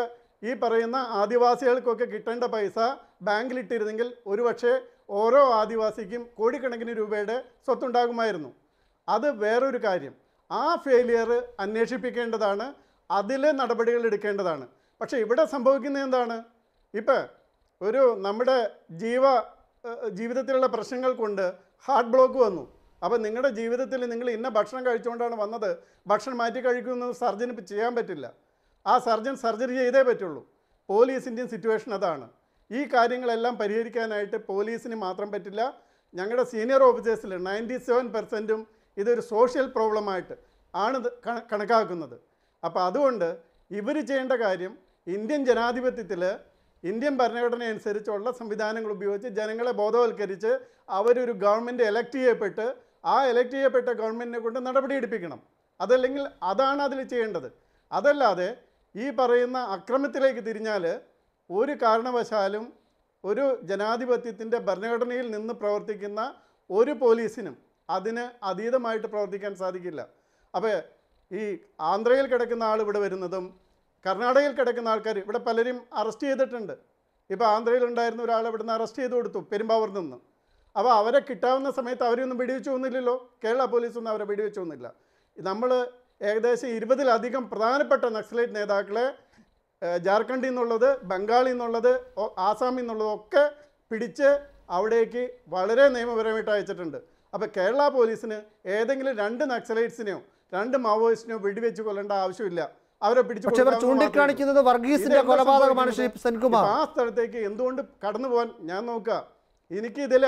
ഈ പറയുന്ന ആദിവാസികൾക്കൊക്കെ കിട്ടേണ്ട പൈസ ബാങ്കിലിട്ടിരുന്നെങ്കിൽ ഒരുപക്ഷെ ഓരോ ആദിവാസിക്കും കോടിക്കണക്കിന് രൂപയുടെ സ്വത്തുണ്ടാകുമായിരുന്നു അത് വേറൊരു കാര്യം ആ ഫെയിലിയർ അന്വേഷിപ്പിക്കേണ്ടതാണ് അതിൽ നടപടികൾ എടുക്കേണ്ടതാണ് പക്ഷേ ഇവിടെ സംഭവിക്കുന്നത് എന്താണ് ഇപ്പം ഒരു നമ്മുടെ ജീവ ഏഹ്, ജീവിതത്തിലുള്ള പ്രശ്നങ്ങൾ കൊണ്ട് ഹാർട്ട് ബ്ലോക്ക് വന്നു അപ്പോൾ നിങ്ങളുടെ ജീവിതത്തിൽ നിങ്ങൾ ഇന്ന ഭക്ഷണം കഴിച്ചുകൊണ്ടാണ് വന്നത് ഭക്ഷണം മാറ്റി കഴിക്കുമെന്ന് സർജന് ഇപ്പം ചെയ്യാൻ പറ്റില്ല ആ സർജൻ സർജറി ചെയ്തേ പറ്റുള്ളൂ പോലീസിൻ്റെയും സിറ്റുവേഷൻ അതാണ് ഈ കാര്യങ്ങളെല്ലാം പരിഹരിക്കാനായിട്ട് പോലീസിന് മാത്രം പറ്റില്ല ഞങ്ങളുടെ സീനിയർ ഓഫീസേഴ്സിൽ നയൻറ്റി സെവൻ പെർസെൻറ്റും ഇതൊരു സോഷ്യൽ പ്രോബ്ലമായിട്ട് ആണ് ഇത് കണ- കണക്കാക്കുന്നത് അപ്പോൾ അതുകൊണ്ട് ഇവർ ചെയ്യേണ്ട കാര്യം ഇന്ത്യൻ ജനാധിപത്യത്തിൽ ഇന്ത്യൻ ഭരണഘടന അനുസരിച്ചുള്ള സംവിധാനങ്ങൾ ഉപയോഗിച്ച് ജനങ്ങളെ ബോധവൽക്കരിച്ച് അവരൊരു ഗവൺമെൻറ് എലക്ട് ചെയ്യപ്പെട്ട് ആ എലക്ട് ചെയ്യപ്പെട്ട ഗവൺമെൻറ്റിനെ കൊണ്ട് നടപടിയെടുപ്പിക്കണം അതല്ലെങ്കിൽ അതാണ് അതിൽ ചെയ്യേണ്ടത് അതല്ലാതെ ഈ പറയുന്ന അക്രമത്തിലേക്ക് തിരിഞ്ഞാൽ ഒരു കാരണവശാലും ഒരു ജനാധിപത്യത്തിൻ്റെ ഭരണഘടനയിൽ നിന്ന് പ്രവർത്തിക്കുന്ന ഒരു പോലീസിനും അതിന് അതീതമായിട്ട് പ്രവർത്തിക്കാൻ സാധിക്കില്ല അപ്പോൾ ഈ ആന്ധ്രയിൽ കിടക്കുന്ന ആൾ ഇവിടെ വരുന്നതും കർണാടകയിൽ കിടക്കുന്ന ആൾക്കാർ ഇവിടെ പലരും അറസ്റ്റ് ചെയ്തിട്ടുണ്ട് ഇപ്പോൾ ആന്ധ്രയിൽ ഉണ്ടായിരുന്ന ഒരാളെ ഇവിടുന്ന് അറസ്റ്റ് ചെയ്ത് കൊടുത്തു പെരുമ്പാവൂരിൽ നിന്ന് അപ്പോൾ അവരെ കിട്ടാവുന്ന സമയത്ത് അവരെയൊന്നും വെടിവെച്ച് കൊന്നില്ലല്ലോ കേരള പോലീസൊന്നും അവരെ വെടിവെച്ച് കൊന്നില്ല നമ്മൾ ഏകദേശം ഇരുപതിലധികം പ്രധാനപ്പെട്ട നക്സലൈറ്റ് നേതാക്കളെ ഏഹ്, ജാർഖണ്ഡിൽ നിന്നുള്ളത് ബംഗാളിൽ നിന്നുള്ളത് ഒ- ആസാമിൽ നിന്നുള്ളതൊക്കെ പിടിച്ച് അവിടേക്ക് വളരെ നിയമപരമായിട്ട് അയച്ചിട്ടുണ്ട് അപ്പോൾ കേരള പോലീസിന് ഏതെങ്കിലും രണ്ട് നക്സലൈറ്റ്സിനെയോ രണ്ട് മാവോയിസ്റ്റിനെയോ വെടിവെച്ച് കൊല്ലേണ്ട ആവശ്യമില്ല അവരെ പിടിച്ച് പക്ഷെ ഇവർ കൊല്ലാവുന്ന മാത്രമേ ഉള്ളൂ. ചൂണ്ടിക്കാണിക്കുന്നത് വർഗീസിന്റെ ഇതെന്താ കൊലപാതകമാണ് ശ്രീ സംഭവിക്കുന്നത്? സെൻകുമാർ ഇപ്പൊ ആ സ്ഥലത്തേക്ക് എന്തുകൊണ്ട് കടന്നു പോകാൻ ഞാൻ നോക്കുക എനിക്ക് ഇതിൽ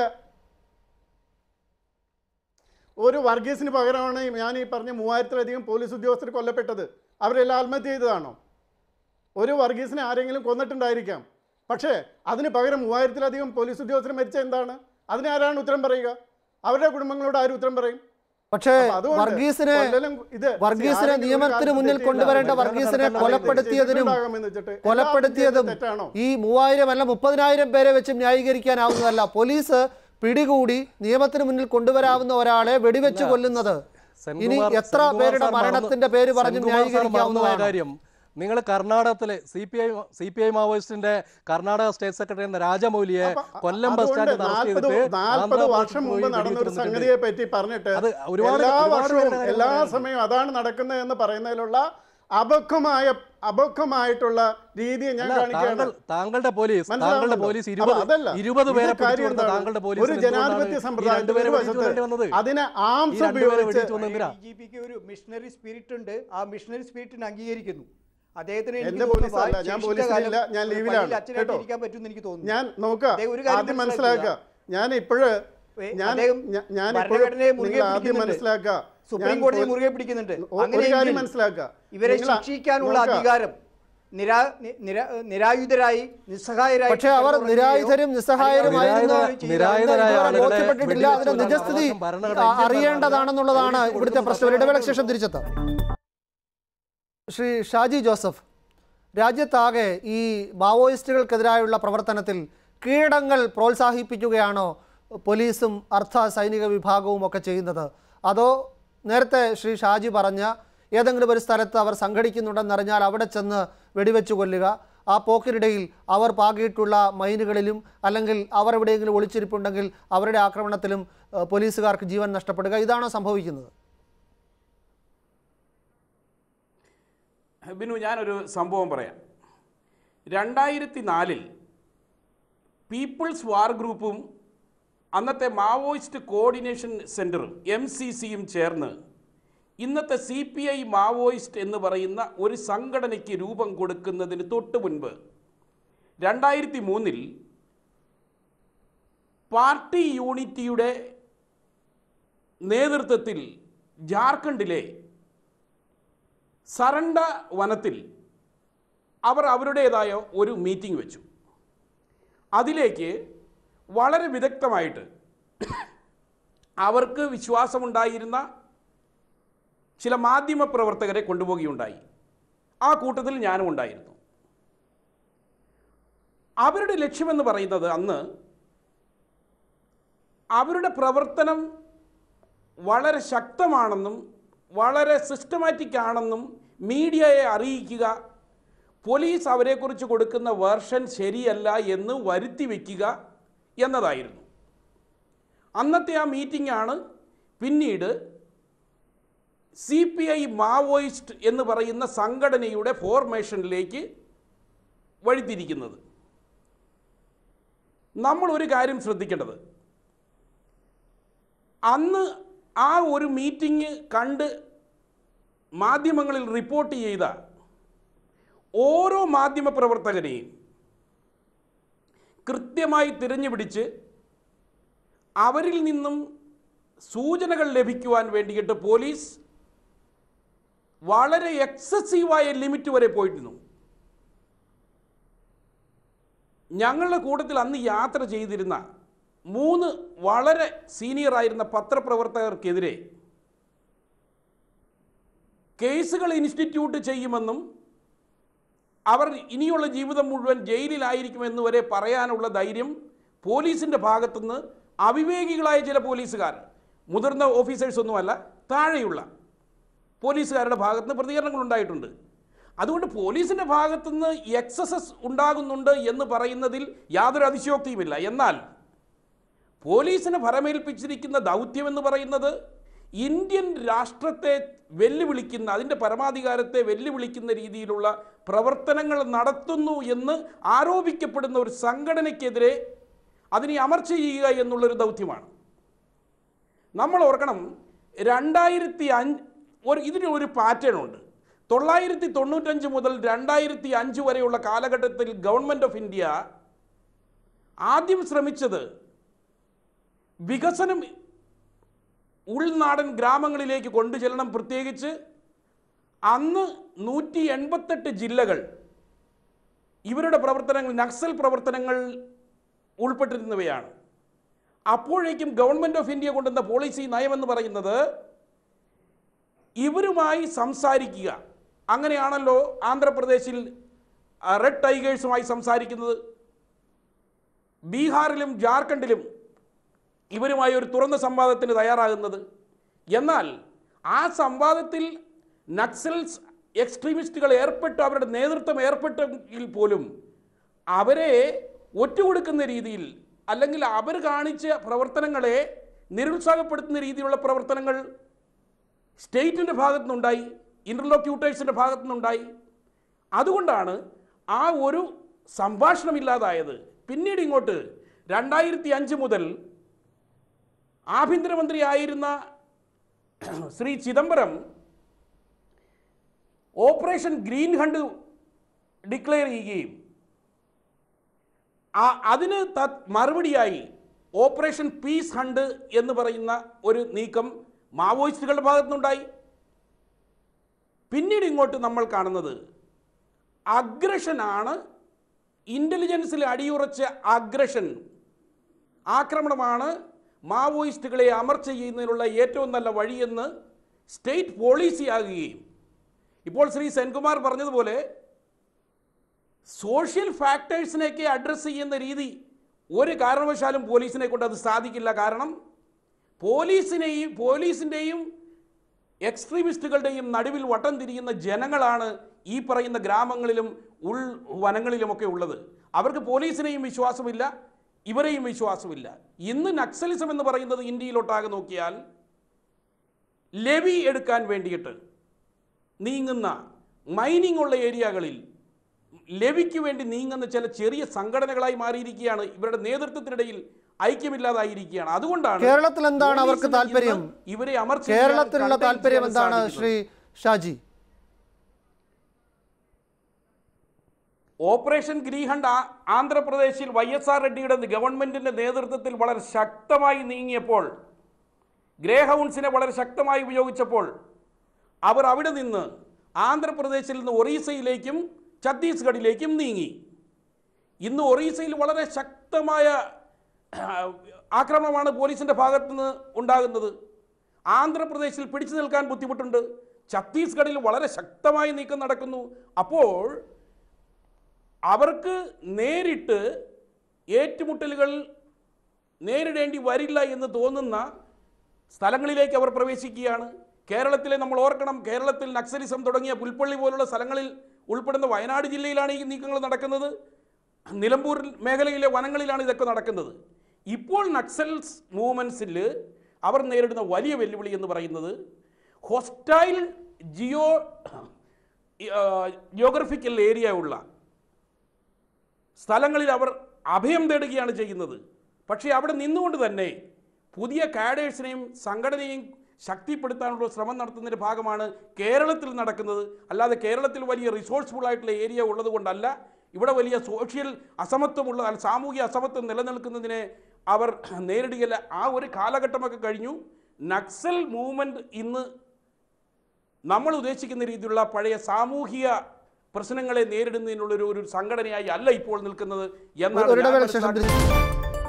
ഒരു വർഗീസിന് പകരമാണ് ഈ- ഞാൻ ഈ പറഞ്ഞ മൂവായിരത്തിലധികം പോലീസ് ഉദ്യോഗസ്ഥർ കൊല്ലപ്പെട്ടത് അവരെല്ലാം ആത്മഹത്യ ചെയ്തതാണോ ഒരു വർഗീസിനെ ആരെങ്കിലും കൊന്നിട്ടുണ്ടായിരിക്കാം പക്ഷേ അതിന് പകരം മൂവായിരത്തിലധികം പോലീസ് ഉദ്യോഗസ്ഥർ മരിച്ച എന്താണ് അതിന് ആരാണ് ഉത്തരം പറയുക അവരുടെ കുടുംബങ്ങളോട് ആരും ഉത്തരം പറയും പക്ഷേ അപ്പൊ അതുകൊണ്ട് വർഗീസിനെ കൊല്ലലും ഇത് വർഗീസിനെ ആരെങ്കിലും ഒരു നിയമത്തിന് കാലത്ത് മുന്നിൽ തെറ്റില്ല. കൊണ്ടുവരേണ്ട മറ്റൊരാൾ വർഗീസിനെ നടത്താൻ കൊലപ്പെടുത്തിയതിനും ചെയ്തിട്ടുണ്ടാകാമെന്ന് വെച്ചിട്ട് എല്ലാ കൊലപ്പെടുത്തിയതും തെറ്റാണോ ഈ മൂവായിരം അല്ല മുപ്പതിനായിരം പേരെ വെച്ച് ന്യായീകരിക്കാനാവുന്നതല്ല പോലീസ് പിടികൂടി നിയമത്തിന് മുന്നിൽ കൊണ്ടുവരാവുന്ന ഒരാളെ വെടിവെച്ച് കൊല്ലുന്നത് ഇനി സെൻകുമാർ- എത്ര സെൻകുമാർ പേരുടെ സാർ മറന്നു- മരണത്തിന്റെ പേര് പറഞ്ഞും സെൻകുമാർ സാർ മറന്നുപോയ ന്യായീകരിക്കാവുന്നതാണ് കാര്യം നിങ്ങൾ കർണാടകത്തിലെ C P I C P I മാവോയിസ്റ്റിന്റെ കർണാടക സ്റ്റേറ്റ് സെക്രട്ടറി എന്ന രാജമൗലിയെ അപ്പൊ കൊല്ലം ബസ് അതുകൊണ്ട് സ്റ്റാൻഡിൽ അറസ്റ്റ് നാൽപ്പത് ചെയ്തിട്ട് നാൽപ്പത് ആന്ധ്രാ വർഷം പോലീസ് മുമ്പ് പോയി നടന്ന ഒരു വെടിവെച്ച് കൊന്നിട്ടുണ്ട്. സംഗതിയെ പറ്റി പറഞ്ഞിട്ട് അത് ഒരുപാട്- എല്ലാ ഒരുപാട് വർഷവും പേരുടെ കാര്യം എല്ലാ പറയാനുണ്ട്. സമയവും അതാണ് നടക്കുന്നത് എന്ന് പറയുന്നതിലുള്ള അപക്വമായ അപക്വമായിട്ടുള്ള രീതിയെ ഞാൻ അല്ല, കാണിക്കുകയാണ് താങ്കൾ താങ്കളുടെ പോലീസ് താങ്കളുടെ മനസ്സിലാവുന്നുണ്ടോ? പോലീസ് അപ്പൊ ഇരുപത് അതല്ല. ഇരുപത് ഇത് പേരെ കാര്യം പിടിച്ചു കൊടുത്ത എന്താണ്? താങ്കളുടെ ഒരു പോലീസ് ജനാധിപത്യ സമ്പ്രദായത്തിൽ ഒരു വശത്ത് അതിനെ ആംസ് ഈ രണ്ടുപേരെ ഉപയോഗിച്ച് വെടിവെച്ച് കൊന്നത് എന്തിനാ? ഡി ജി പിക്ക് ഒരു മിഷണറി സ്പിരിറ്റ് ഉണ്ട് ആ മിഷണറി സ്പിരിറ്റിനെ അംഗീകരിക്കുന്നു അദ്ദേഹത്തിന് എനിക്ക് എന്റെ തോന്നുന്നു പോലീസല്ല, ഞാൻ ശേഷിച്ച പോലീസിലില്ല, കാലം ഞാൻ ഒരു ലീവിലാണ്. പള്ളിയിൽ അച്ഛനായിട്ട് കേട്ടോ? ഇരിക്കാൻ പറ്റുമെന്ന് എനിക്ക് തോന്നുന്നു ഞാൻ നോക്കുക അദ്ദേഹം ഒരു കാര്യം ആദ്യം മനസ്സിലാക്കുക. മനസ്സിലാക്കുക ഞാൻ ഇപ്പോഴ് ഏ, ഞാൻ അദ്ദേഹം ഞാൻ- ഞാൻ ഇപ്പോഴും ഭരണഘടനയെ മുറുകെ നിങ്ങൾ ആദ്യം പിടിക്കുന്നുണ്ട്. മനസ്സിലാക്കുക സുപ്രീം ഞാൻ കോടതിയെ പോ- മുറുകെ പിടിക്കുന്നുണ്ട് ഒ- ഒരു കാര്യം അങ്ങനെയെങ്കിൽ മനസ്സിലാക്കുക ഇവരെ നിങ്ങൾ ശിക്ഷിക്കാനുള്ള നോക്കുക. അധികാരം നിരാ നി- നിരാ- നിരായുധരായി നിസ്സഹായരായി പക്ഷേ അവർ നിരായുധരും നിസ്സഹായരുമായിരുന്നു നിരായുധ- നിരായുധരായ ഇതുവരെ ആളുകളെ ബോധ്യപ്പെട്ടിട്ടില്ല അതിന്റെ വെടിവെച്ച് നിജസ്ഥിതി കൊല്ലാൻ ഭരണഘടന ആ, ഇന്ത്യൻ അറിയേണ്ടതാണെന്നുള്ളതാണ് ഭരണഘടന ഇവിടുത്തെ പ്രശ്നം ഒരു ഇടവേളയ്ക്ക് ശേഷം തിരിച്ചെത്താം ശ്രീ ഷാജി ജോസഫ് രാജ്യത്താകെ ഈ മാവോയിസ്റ്റുകൾക്കെതിരായുള്ള പ്രവർത്തനത്തിൽ കീഴടങ്ങൾ പ്രോത്സാഹിപ്പിക്കുകയാണോ പോലീസും അർദ്ധ സൈനിക വിഭാഗവും ഒക്കെ ചെയ്യുന്നത് അതോ നേരത്തെ ശ്രീ ഷാജി പറഞ്ഞ ഏതെങ്കിലും ഒരു സ്ഥലത്ത് അവർ സംഘടിക്കുന്നുണ്ടെന്നറിഞ്ഞാൽ അവിടെ ചെന്ന് വെടിവെച്ച് കൊല്ലുക ആ പോക്കിനിടയിൽ അവർ പാകിയിട്ടുള്ള മൈനുകളിലും അല്ലെങ്കിൽ അവർ എവിടെയെങ്കിലും ഒളിച്ചിരിപ്പുണ്ടെങ്കിൽ അവരുടെ ആക്രമണത്തിലും ഏഹ്, പോലീസുകാർക്ക് ജീവൻ നഷ്ടപ്പെടുക ഇതാണോ സംഭവിക്കുന്നത് ബിനു ഞാനൊരു സംഭവം പറയാം രണ്ടായിരത്തി നാലിൽ പീപ്പിൾസ് വാർ ഗ്രൂപ്പും അന്നത്തെ മാവോയിസ്റ്റ് കോർഡിനേഷൻ സെൻറ്ററും എം സി സിയും ചേർന്ന് ഇന്നത്തെ സി പി ഐ മാവോയിസ്റ്റ് എന്ന് പറയുന്ന ഒരു സംഘടനയ്ക്ക് രൂപം കൊടുക്കുന്നതിന് തൊട്ട് മുൻപ് രണ്ടായിരത്തി മൂന്നിൽ പാർട്ടി യൂണിറ്റിയുടെ നേതൃത്വത്തിൽ ജാർഖണ്ഡിലെ സറണ്ട വനത്തിൽ അവർ അവരുടേതായ ഒരു മീറ്റിംഗ് വെച്ചു അതിലേക്ക് വളരെ വിദഗ്ധമായിട്ട് അവർക്ക് വിശ്വാസമുണ്ടായിരുന്ന ചില മാധ്യമ പ്രവർത്തകരെ കൊണ്ടുപോവുകയുണ്ടായി ആ കൂട്ടത്തിൽ ഞാനും ഉണ്ടായിരുന്നു അവരുടെ ലക്ഷ്യമെന്ന് പറയുന്നത് അന്ന് അവരുടെ പ്രവർത്തനം വളരെ ശക്തമാണെന്നും വളരെ സിസ്റ്റമാറ്റിക് ആണെന്നും മീഡിയയെ അറിയിക്കുക പോലീസ് അവരെക്കുറിച്ച് കൊടുക്കുന്ന വേർഷൻ ശരിയല്ല എന്ന് വരുത്തി വയ്ക്കുക എന്നതായിരുന്നു അന്നത്തെ ആ മീറ്റിംഗ് ആണ് പിന്നീട് സി പി ഐ മാവോയിസ്റ്റ് എന്ന് പറയുന്ന സംഘടനയുടെ ഫോർമേഷനിലേക്ക് വഴിത്തിരിക്കുന്നത് നമ്മൾ ഒരു കാര്യം ശ്രദ്ധിക്കേണ്ടത് അന്ന് ആ ഒരു മീറ്റിംഗ് കണ്ട് മാധ്യമങ്ങളിൽ റിപ്പോർട്ട് ചെയ്ത ഓരോ മാധ്യമ പ്രവർത്തകനെയും കൃത്യമായി തിരഞ്ഞു പിടിച്ച് അവരിൽ നിന്നും സൂചനകൾ ലഭിക്കുവാൻ വേണ്ടിയിട്ട് പോലീസ് വളരെ എക്സസീവായ ലിമിറ്റ് വരെ പോയിരുന്നു ഞങ്ങളുടെ കൂട്ടത്തിൽ അന്ന് യാത്ര ചെയ്തിരുന്ന മൂന്ന് വളരെ സീനിയർ ആയിരുന്ന പത്രപ്രവർത്തകർക്കെതിരെ കേസുകൾ ഇൻസ്റ്റിറ്റ്യൂട്ട് ചെയ്യുമെന്നും അവർ ഇനിയുള്ള ജീവിതം മുഴുവൻ ജയിലിലായിരിക്കുമെന്ന് വരെ പറയാനുള്ള ധൈര്യം പോലീസിൻ്റെ ഭാഗത്തുനിന്ന് അവിവേകികളായ ചില പോലീസുകാർ മുതിർന്ന ഓഫീസേഴ്സ് ഒന്നുമല്ല താഴെയുള്ള പോലീസുകാരുടെ ഭാഗത്തുനിന്ന് പ്രതികരണങ്ങൾ ഉണ്ടായിട്ടുണ്ട് അതുകൊണ്ട് പോലീസിൻ്റെ ഭാഗത്തുനിന്ന് എക്സസസ് ഉണ്ടാകുന്നുണ്ട് എന്ന് പറയുന്നതിൽ യാതൊരു അതിശയോക്തിയുമില്ല എന്നാൽ പോലീസിനെ ഭരമേൽപ്പിച്ചിരിക്കുന്ന ദൗത്യം എന്ന് പറയുന്നത് ഇന്ത്യൻ രാഷ്ട്രത്തെ വെല്ലുവിളിക്കുന്ന അതിൻ്റെ പരമാധികാരത്തെ വെല്ലുവിളിക്കുന്ന രീതിയിലുള്ള പ്രവർത്തനങ്ങൾ നടത്തുന്നു എന്ന് ആരോപിക്കപ്പെടുന്ന ഒരു സംഘടനയ്ക്കെതിരെ അതിനെ അമർച്ച ചെയ്യുക എന്നുള്ളൊരു ദൗത്യമാണ് നമ്മൾ ഓർക്കണം രണ്ടായിരത്തി അഞ്ച് ഒരു ഇതിന് ഒരു പാറ്റേൺ ഉണ്ട് തൊള്ളായിരത്തി തൊണ്ണൂറ്റഞ്ച് മുതൽ രണ്ടായിരത്തി അഞ്ച് വരെയുള്ള കാലഘട്ടത്തിൽ ഗവൺമെൻറ് ഓഫ് ഇന്ത്യ ആദ്യം ശ്രമിച്ചത് വികസനം ഉൾനാടൻ ഗ്രാമങ്ങളിലേക്ക് കൊണ്ടുചെല്ലണം പ്രത്യേകിച്ച് അന്ന് നൂറ്റി എൺപത്തെട്ട് ജില്ലകൾ ഇവരുടെ പ്രവർത്തനങ്ങൾ നക്സൽ പ്രവർത്തനങ്ങൾ ഉൾപ്പെട്ടിരുന്നവയാണ് അപ്പോഴേക്കും ഗവൺമെൻറ് ഓഫ് ഇന്ത്യ കൊണ്ടുവന്ന പോളിസി നയമെന്ന് പറയുന്നത് ഇവരുമായി സംസാരിക്കുക അങ്ങനെയാണല്ലോ ആന്ധ്രാപ്രദേശിൽ ആ, റെഡ് ടൈഗേഴ്സുമായി സംസാരിക്കുന്നത് ബീഹാറിലും ജാർഖണ്ഡിലും ഇവരുമായി ഒരു തുറന്ന സംവാദത്തിന് തയ്യാറാകുന്നത് എന്നാൽ ആ സംവാദത്തിൽ നക്സൽസ് എക്സ്ട്രീമിസ്റ്റുകൾ ഏർപ്പെട്ട് അവരുടെ നേതൃത്വം ഏർപ്പെട്ടെങ്കിൽ പോലും അവരെ ഒറ്റുകൊടുക്കുന്ന രീതിയിൽ അല്ലെങ്കിൽ അവർ കാണിച്ച പ്രവർത്തനങ്ങളെ നിരുത്സാഹപ്പെടുത്തുന്ന രീതിയിലുള്ള പ്രവർത്തനങ്ങൾ സ്റ്റേറ്റിൻ്റെ ഭാഗത്തു നിന്നുണ്ടായി ഇൻ്റർലോക്യൂട്ടേഴ്സിൻ്റെ ഭാഗത്തു നിന്നുണ്ടായി അതുകൊണ്ടാണ് ആ ഒരു സംഭാഷണമില്ലാതായത് പിന്നീട് ഇങ്ങോട്ട് രണ്ടായിരത്തി അഞ്ച് മുതൽ ആഭ്യന്തരമന്ത്രിയായിരുന്ന Shri Chidambaram operation green hunt declare ചെയ്യുകയും ആ അതിന് ത- മറുപടിയായി ഓപ്പറേഷൻ പീസ് ഹണ്ട് എന്ന് പറയുന്ന ഒരു നീക്കം മാവോയിസ്റ്റുകളുടെ ഭാഗത്തുനിന്നുണ്ടായി പിന്നീട് ഇങ്ങോട്ട് നമ്മൾ കാണുന്നത് അഗ്രഷനാണ് ഇൻ്റലിജൻസിൽ അടിയുറച്ച അഗ്രഷൻ ആക്രമണമാണ് മാവോയിസ്റ്റുകളെ അമർച്ച ചെയ്യുന്നതിനുള്ള ഏറ്റവും നല്ല വഴിയെന്ന് സ്റ്റേറ്റ് പോളിസിയാകുകയും ഇപ്പോൾ ശ്രീ സെൻകുമാർ പറഞ്ഞതുപോലെ സോഷ്യൽ ഫാക്ടേഴ്സിനെയൊക്കെ അഡ്രസ്സ് ചെയ്യുന്ന രീതി ഒരു കാരണവശാലും പോലീസിനെ കൊണ്ട് അത് സാധിക്കില്ല കാരണം പോലീസിനെയും പോലീസിൻ്റെയും എക്സ്ട്രീമിസ്റ്റുകളുടെയും നടുവിൽ വട്ടം തിരിയുന്ന ജനങ്ങളാണ് ഈ പറയുന്ന ഗ്രാമങ്ങളിലും ഉൾ വനങ്ങളിലുമൊക്കെ ഉള്ളത് അവർക്ക് പോലീസിനെയും വിശ്വാസമില്ല ഇവരെയും വിശ്വാസമില്ല ഇന്ന് നക്സലിസം എന്ന് പറയുന്നത് ഇന്ത്യയിലൊട്ടാകെ നോക്കിയാൽ ലെവി എടുക്കാൻ വേണ്ടിയിട്ട് നീങ്ങുന്ന മൈനിങ് ഉള്ള ഏരിയകളിൽ ലെവിക്ക് വേണ്ടി നീങ്ങുന്ന ചില ചെറിയ സംഘടനകളായി മാറിയിരിക്കുകയാണ് ഇവരുടെ നേതൃത്വത്തിനിടയിൽ ഐക്യമില്ലാതായിരിക്കുകയാണ് അതുകൊണ്ടാണ് കേരളത്തിൽ എന്താണ് അവർക്ക് പോലീസിന് താല്പര്യം? ഇന്ന് ഇവരെ അമർച്ച ചെയ്യാൻ, കേരളത്തിലുള്ള contain താല്പര്യം ചെയ്യാൻ എന്താണ് സാധിക്കുന്നത്. ശ്രീ ഷാജി ഓപ്പറേഷൻ ഗ്രീഹണ്ട് ആ- ആന്ധ്രാപ്രദേശിൽ വൈ എസ് ആർ റെഡ്ഡിയുടെ ഗവൺമെന്റിന്റെ നേതൃത്വത്തിൽ വളരെ ശക്തമായി നീങ്ങിയപ്പോൾ ഗ്രേ ഹൗൺസിനെ വളരെ ശക്തമായി ഉപയോഗിച്ചപ്പോൾ അവർ അവിടെ നിന്ന് ആന്ധ്രാപ്രദേശിൽ നിന്ന് ഒറീസയിലേക്കും ഛത്തീസ്ഗഡിലേക്കും നീങ്ങി ഇന്ന് ഒറീസയിൽ വളരെ ശക്തമായ ആ, ആക്രമണമാണ് പോലീസിൻ്റെ ഭാഗത്തു നിന്ന് ഉണ്ടാകുന്നത് ആന്ധ്രാപ്രദേശിൽ പിടിച്ചു നിൽക്കാൻ ബുദ്ധിമുട്ടുണ്ട് ഛത്തീസ്ഗഡിൽ വളരെ ശക്തമായ നീക്കം നടക്കുന്നു അപ്പോൾ അവർക്ക് നേരിട്ട് ഏറ്റുമുട്ടലുകൾ നേരിടേണ്ടി വരില്ല എന്ന് തോന്നുന്ന സ്ഥലങ്ങളിലേക്ക് അവർ പ്രവേശിക്കുകയാണ് കേരളത്തിലെ നമ്മൾ ഓർക്കണം കേരളത്തിൽ നക്സലിസം തുടങ്ങിയ പുൽപ്പള്ളി പോലുള്ള സ്ഥലങ്ങളിൽ ഉൾപ്പെടുന്ന വയനാട് ജില്ലയിലാണ് ഈ നീക്കങ്ങൾ നടക്കുന്നത് നിലമ്പൂർ മേഖലയിലെ വനങ്ങളിലാണ് ഇതൊക്കെ നടക്കുന്നത് ഇപ്പോൾ നക്സൽസ് മൂവ്മെൻറ്റ്സിൽ അവർ നേരിടുന്ന വലിയ വെല്ലുവിളി എന്ന് പറയുന്നത് ഹോസ്റ്റൈൽ ജിയോ ജിയോഗ്രഫിക്കൽ ഏരിയ ഉള്ള സ്ഥലങ്ങളിൽ അവർ അഭയം തേടുകയാണ് ചെയ്യുന്നത് പക്ഷേ അവിടെ നിന്നുകൊണ്ട് തന്നെ പുതിയ കാഡേഴ്സിനെയും സംഘടനയെയും ശക്തിപ്പെടുത്താനുള്ള ശ്രമം നടത്തുന്നതിൻ്റെ ഭാഗമാണ് കേരളത്തിൽ നടക്കുന്നത് അല്ലാതെ കേരളത്തിൽ വലിയ റിസോഴ്സ്ഫുൾ ആയിട്ടുള്ള ഏരിയ ഉള്ളത് കൊണ്ടല്ല ഇവിടെ വലിയ സോഷ്യൽ അസമത്വമുള്ള അല്ല, സാമൂഹിക അസമത്വം നിലനിൽക്കുന്നതിനെ അവർ നേരിടുകയില്ല ആ ഒരു കാലഘട്ടമൊക്കെ കഴിഞ്ഞു നക്സൽ മൂവ്മെൻറ്റ് ഇന്ന് നമ്മൾ ഉദ്ദേശിക്കുന്ന രീതിയിലുള്ള പഴയ സാമൂഹിക പ്രശ്നങ്ങളെ നേരിടുന്നതിനുള്ള ഒരു ഒരു സംഘടനയായി അല്ല ഇപ്പോൾ നിൽക്കുന്നത് എന്നാണ് ഞാൻ ഒരിടവേള ശേഷം മനസ്സിലാക്കുന്നത്. തിരിച്ച്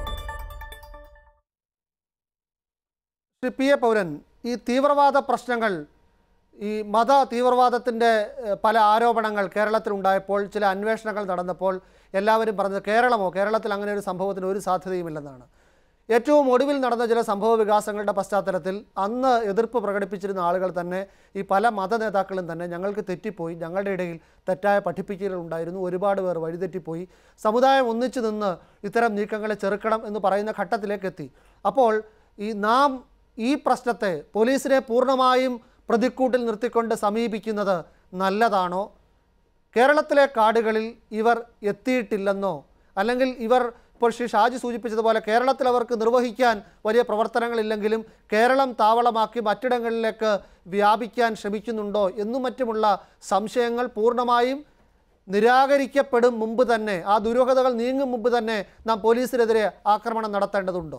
ശ്രീ പി എ പൗരൻ ഈ തീവ്രവാദ പ്രശ്നങ്ങൾ ഈ മത തീവ്രവാദത്തിൻ്റെ ഏഹ്, പല ആരോപണങ്ങൾ കേരളത്തിലുണ്ടായപ്പോൾ ചില അന്വേഷണങ്ങൾ നടന്നപ്പോൾ എല്ലാവരും പറഞ്ഞത് കേരളമോ കേരളത്തിൽ അങ്ങനെ ഒരു സംഭവത്തിന് ഒരു സാധ്യതയുമില്ലെന്നാണ് ഏറ്റവും ഒടുവിൽ നടന്ന ചില സംഭവ വികാസങ്ങളുടെ പശ്ചാത്തലത്തിൽ അന്ന് എതിർപ്പ് പ്രകടിപ്പിച്ചിരുന്ന ആളുകൾ തന്നെ ഈ പല മത നേതാക്കളും തന്നെ ഞങ്ങൾക്ക് തെറ്റിപ്പോയി ഞങ്ങളുടെ ഇടയിൽ തെറ്റായ പഠിപ്പിക്കലുകൾ ഉണ്ടായിരുന്നു ഒരുപാട് പേർ വഴിതെറ്റിപ്പോയി സമുദായം ഒന്നിച്ചു നിന്ന് ഇത്തരം നീക്കങ്ങളെ ചെറുക്കണം എന്ന് പറയുന്ന ഘട്ടത്തിലേക്ക് എത്തി അപ്പോൾ ഈ നാം ഈ പ്രശ്നത്തെ പോലീസിനെ പൂർണ്ണമായും പ്രതിക്കൂട്ടിൽ നിർത്തിക്കൊണ്ട് സമീപിക്കുന്നത് നല്ലതാണോ കേരളത്തിലെ കാടുകളിൽ ഇവർ എത്തിയിട്ടില്ലെന്നോ അല്ലെങ്കിൽ ഇവർ ഇപ്പോൾ ശ്രീ ഷാജി സൂചിപ്പിച്ചതുപോലെ കേരളത്തിൽ അവർക്ക് നിർവഹിക്കാൻ വലിയ പ്രവർത്തനങ്ങളില്ലെങ്കിലും കേരളം താവളമാക്കി മറ്റിടങ്ങളിലേക്ക് വ്യാപിക്കാൻ ശ്രമിക്കുന്നുണ്ടോ എന്നും മറ്റുമുള്ള സംശയങ്ങൾ പൂർണ്ണമായും നിരാകരിക്കപ്പെടും മുമ്പ് തന്നെ ആ ദുരൂഹതകൾ നീങ്ങും മുമ്പ് തന്നെ നാം പോലീസിനെതിരെ ആക്രമണം നടത്തേണ്ടതുണ്ടോ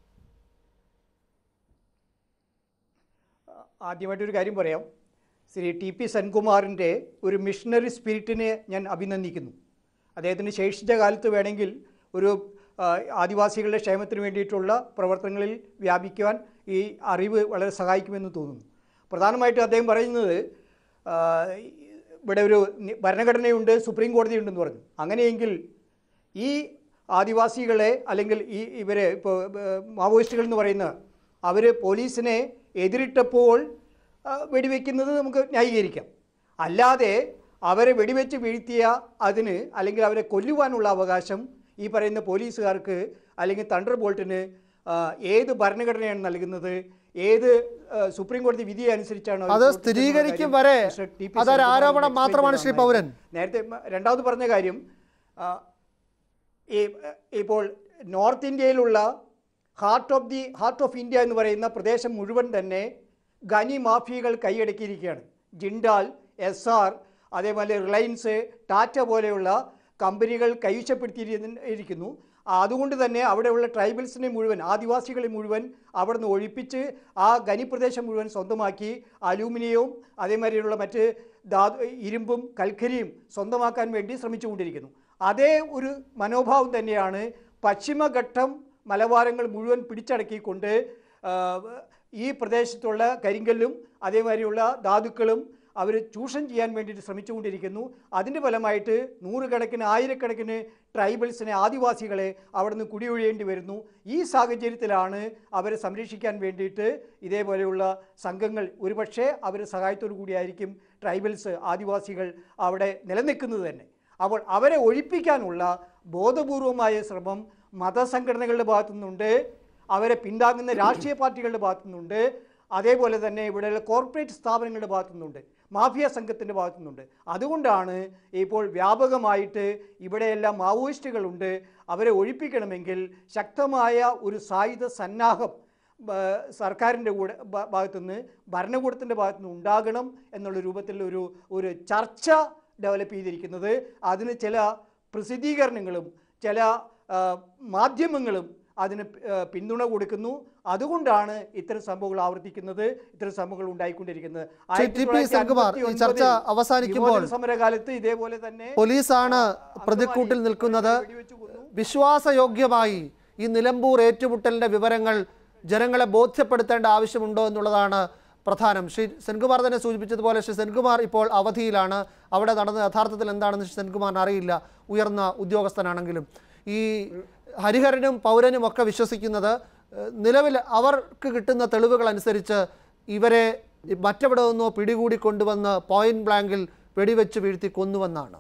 ആദ്യമായിട്ടൊരു കാര്യം പറയാം ശ്രീ ടി പി സെൻകുമാറിൻ്റെ ഒരു മിഷണറി സ്പിരിറ്റിനെ ഞാൻ അഭിനന്ദിക്കുന്നു അദ്ദേഹത്തിന് ശേഷിച്ച കാലത്ത് വേണമെങ്കിൽ ഒരു ആ, ആദിവാസികളുടെ ക്ഷേമത്തിന് വേണ്ടിയിട്ടുള്ള പ്രവർത്തനങ്ങളിൽ വ്യാപിക്കുവാൻ ഈ അറിവ് വളരെ സഹായിക്കുമെന്ന് തോന്നുന്നു പ്രധാനമായിട്ടും അദ്ദേഹം പറയുന്നത് ആ, ഇവിടെ ഒരു നി- ഭരണഘടനയുണ്ട് സുപ്രീം കോടതിയുണ്ടെന്ന് പറഞ്ഞു അങ്ങനെയെങ്കിൽ ഈ ആദിവാസികളെ അല്ലെങ്കിൽ ഈ ഇവരെ ഇപ്പോൾ മാവോയിസ്റ്റുകൾ എന്ന് പറയുന്ന അവർ പോലീസിനെ എതിരിട്ടപ്പോൾ ആ, വെടിവെക്കുന്നത് നമുക്ക് ന്യായീകരിക്കാം അല്ലാതെ അവരെ വെടിവെച്ച് വീഴ്ത്തിയ അതിന് അല്ലെങ്കിൽ അവരെ കൊല്ലുവാനുള്ള അവകാശം ഈ പറയുന്ന പോലീസുകാർക്ക് അല്ലെങ്കിൽ തണ്ടർ ബോൾട്ടിന് ആ, ഏത് ഭരണഘടനയാണ് നൽകുന്നത് ഏത് ആ, സുപ്രീം കോടതി വിധി അനുസരിച്ചാണ് അവർ അത് പ്രവർത്തിച്ചതെന്നുള്ള സ്ഥിരീകരിക്കും കാര്യം വരെ മിസ്റ്റർ ടി. പി. അതൊരു സെൻകുമാർ ആരോപണം explain മാത്രമാണ് ശ്രീ ചെയ്തതാണ്. പൗരൻ നേരത്തെ മ- രണ്ടാമത് പറഞ്ഞ കാര്യം ആ, ഈ ഇപ്പോൾ നോർത്ത് ഇന്ത്യയിലുള്ള heart of the heart of India എന്ന് പറയുന്ന പ്രദേശം മുഴുവൻ തന്നെ ഖനി മാഫിയകൾ കൈയടക്കിയിരിക്കുകയാണ് ജിൻഡാൽ എസ് ആർ അതേപോലെ റിലയൻസ് ടാറ്റ പോലെയുള്ള കമ്പനികൾ കൈവശപ്പെടുത്തിയിരിക്കുന്നു അതുകൊണ്ട് തന്നെ അവിടെയുള്ള ട്രൈബൽസിനെ മുഴുവൻ ആദിവാസികളെ മുഴുവൻ അവിടെ നിന്ന് ഒഴിപ്പിച്ച് ആ ഖനിപ്രദേശം മുഴുവൻ സ്വന്തമാക്കി അലൂമിനിയവും അതേമാതിരിയുള്ള മറ്റ് ധാതു ഇരുമ്പും കൽക്കരിയും സ്വന്തമാക്കാൻ വേണ്ടി ശ്രമിച്ചുകൊണ്ടിരിക്കുന്നു അതേ ഒരു മനോഭാവം തന്നെയാണ് പശ്ചിമഘട്ടം മലബാരങ്ങൾ മുഴുവൻ പിടിച്ചടക്കിക്കൊണ്ട് ആ, ഈ പ്രദേശത്തുള്ള കരിങ്കല്ലും അതേമാതിരിയുള്ള ധാതുക്കളും അവർ ചൂഷണം ചെയ്യാൻ വേണ്ടിയിട്ട് ശ്രമിച്ചുകൊണ്ടിരിക്കുന്നു അതിൻ്റെ ഫലമായിട്ട് നൂറുകണക്കിന് ആയിരക്കണക്കിന് ട്രൈബൽസിനെ ആദിവാസികളെ അവിടെ നിന്ന് കുടിയൊഴിയേണ്ടി വരുന്നു ഈ സാഹചര്യത്തിലാണ് അവരെ സംരക്ഷിക്കാൻ വേണ്ടിയിട്ട് ഇതേപോലെയുള്ള സംഘങ്ങൾ ഒരുപക്ഷെ അവരുടെ സഹായത്തോടു കൂടിയായിരിക്കും ട്രൈബൽസ് ആദിവാസികൾ അവിടെ നിലനിൽക്കുന്നത് തന്നെ അപ്പോൾ അവരെ ഒഴിപ്പിക്കാനുള്ള ബോധപൂർവമായ ശ്രമം മതസംഘടനകളുടെ ഭാഗത്തു നിന്നുണ്ട് അവരെ പിന്താങ്ങുന്ന രാഷ്ട്രീയ പാർട്ടികളുടെ ഭാഗത്തു നിന്നുണ്ട് അതേപോലെ തന്നെ ഇവിടെയുള്ള കോർപ്പറേറ്റ് സ്ഥാപനങ്ങളുടെ ഭാഗത്തു നിന്നുണ്ട് മാഫിയ സംഘത്തിൻ്റെ ഭാഗത്തു നിന്നുണ്ട് അതുകൊണ്ടാണ് ഇപ്പോൾ വ്യാപകമായിട്ട് ഇവിടെയെല്ലാം മാവോയിസ്റ്റുകളുണ്ട് അവരെ ഒഴിപ്പിക്കണമെങ്കിൽ ശക്തമായ ഒരു സായുധ സന്നാഹം ബ- സർക്കാരിൻ്റെ കൂടെ ഭ- ഭാഗത്തുനിന്ന് ഭരണകൂടത്തിൻ്റെ ഭാഗത്തുനിന്ന് ഉണ്ടാകണം എന്നുള്ള രൂപത്തിൽ ഒരു ഒരു ചർച്ച ഡെവലപ്പ് ചെയ്തിരിക്കുന്നത് അതിന് ചില പ്രസിദ്ധീകരണങ്ങളും ചില ആ, മാധ്യമങ്ങളും അതിന് പി- ആ, പിന്തുണ കൊടുക്കുന്നു അതുകൊണ്ടാണ് ഇത്തരം സംഭവങ്ങൾ ആവർത്തിക്കുന്നത് ഇത്തരം സംഭവങ്ങൾ ഉണ്ടായിക്കൊണ്ടിരിക്കുന്നത് ശ്രീ ടി പി സെൻകുമാർ, ഈ ചർച്ച 1959 അവസാനിക്കുമ്പോൾ വിമോചന സമരകാലത്ത് ഇതേപോലെ തന്നെ പോലീസാണ് ആ, പ്രതിക്കൂട്ടിൽ നിൽക്കുന്നത് വെടിവെച്ച് കൊന്നു. വിശ്വാസയോഗ്യമായി ഈ നിലമ്പൂർ ഏറ്റുമുട്ടലിൻ്റെ വിവരങ്ങൾ ജനങ്ങളെ ബോധ്യപ്പെടുത്തേണ്ട ആവശ്യമുണ്ടോ എന്നുള്ളതാണ് പ്രധാനം ശ്രീ സെൻകുമാർ തന്നെ സൂചിപ്പിച്ചതുപോലെ ശ്രീ സെൻകുമാർ ഇപ്പോൾ അവധിയിലാണ് അവിടെ നടന്ന യഥാർത്ഥത്തിൽ എന്താണെന്ന് ശ്രീ സെൻകുമാറിന് അറിയില്ല ഉയർന്ന ഉദ്യോഗസ്ഥനാണെങ്കിലും ഈ ഹരിഹരനും പൗരനും ഒക്കെ വിശ്വസിക്കുന്നത് ഏഹ്, നിലവിൽ അവർക്ക് കിട്ടുന്ന തെളിവുകൾ അനുസരിച്ച് ഇവരെ മറ്റെവിടെ നിന്നോ പിടികൂടി കൊണ്ടുവന്ന് പോയിന്റ് ബ്ലാങ്കിൽ വെടിവെച്ച് വീഴ്ത്തി കൊന്നുവെന്നാണ്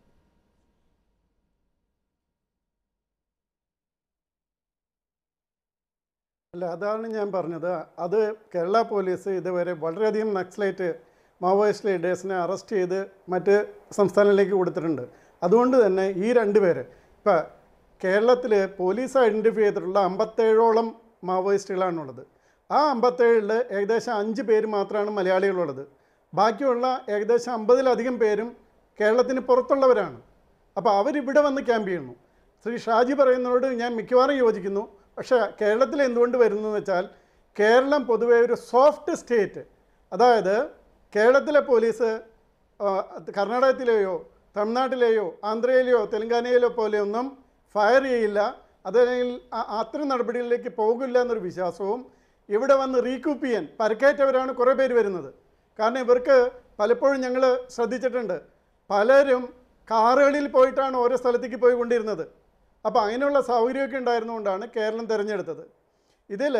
അല്ല അതാണ് ഞാൻ പറഞ്ഞത് അത് കേരള പോലീസ് ഇതുവരെ വളരെയധികം നക്സലൈറ്റ് മാവോയിസ്റ്റ് ലീഡേഴ്സിനെ അറസ്റ്റ് ചെയ്ത് മറ്റ് സംസ്ഥാനങ്ങളിലേക്ക് കൊടുത്തിട്ടുണ്ട് അതുകൊണ്ട് തന്നെ ഈ രണ്ട് പേര് ഇപ്പം കേരളത്തിൽ പോലീസ് ഐഡൻറ്റിഫൈ ചെയ്തിട്ടുള്ള അമ്പത്തേഴോളം മാവോയിസ്റ്റുകളാണുള്ളത് ആ അമ്പത്തേഴിൽ ഏകദേശം അഞ്ച് പേര് മാത്രമാണ് മലയാളികളുള്ളത് ബാക്കിയുള്ള ഏകദേശം അമ്പതിലധികം പേരും കേരളത്തിന് പുറത്തുള്ളവരാണ് അപ്പോൾ അവരിവിടെ വന്ന് ക്യാമ്പ് ചെയ്യുന്നു ശ്രീ ഷാജി പറയുന്നതോട് ഞാൻ മിക്കവാറും യോജിക്കുന്നു പക്ഷേ കേരളത്തിൽ എന്തുകൊണ്ട് വരുന്നു എന്ന് വെച്ചാൽ കേരളം പൊതുവേ ഒരു സോഫ്റ്റ് സ്റ്റേറ്റ് അതായത് കേരളത്തിലെ പോലീസ് ആ, കർണാടകത്തിലെയോ തമിഴ്നാട്ടിലെയോ ആന്ധ്രയിലെയോ തെലങ്കാനയിലോ പോലെയൊന്നും ഫയർ ചെയ്യില്ല അതല്ലെങ്കിൽ ആ- അത്തരം നടപടികളിലേക്ക് പോകില്ല എന്നൊരു വിശ്വാസവും ഇവിടെ വന്ന് റീകൂപ്പ് ചെയ്യാൻ പരക്കേറ്റവരാണ് കുറേ പേര് വരുന്നത് കാരണം ഇവർക്ക് പലപ്പോഴും ഞങ്ങൾ ശ്രദ്ധിച്ചിട്ടുണ്ട് പലരും കാറുകളിൽ പോയിട്ടാണ് ഓരോ സ്ഥലത്തേക്ക് പോയിക്കൊണ്ടിരുന്നത് അപ്പോൾ അതിനുള്ള സൗകര്യമൊക്കെ ഉണ്ടായിരുന്നുകൊണ്ടാണ് കേരളം തിരഞ്ഞെടുത്തത് ഇതിൽ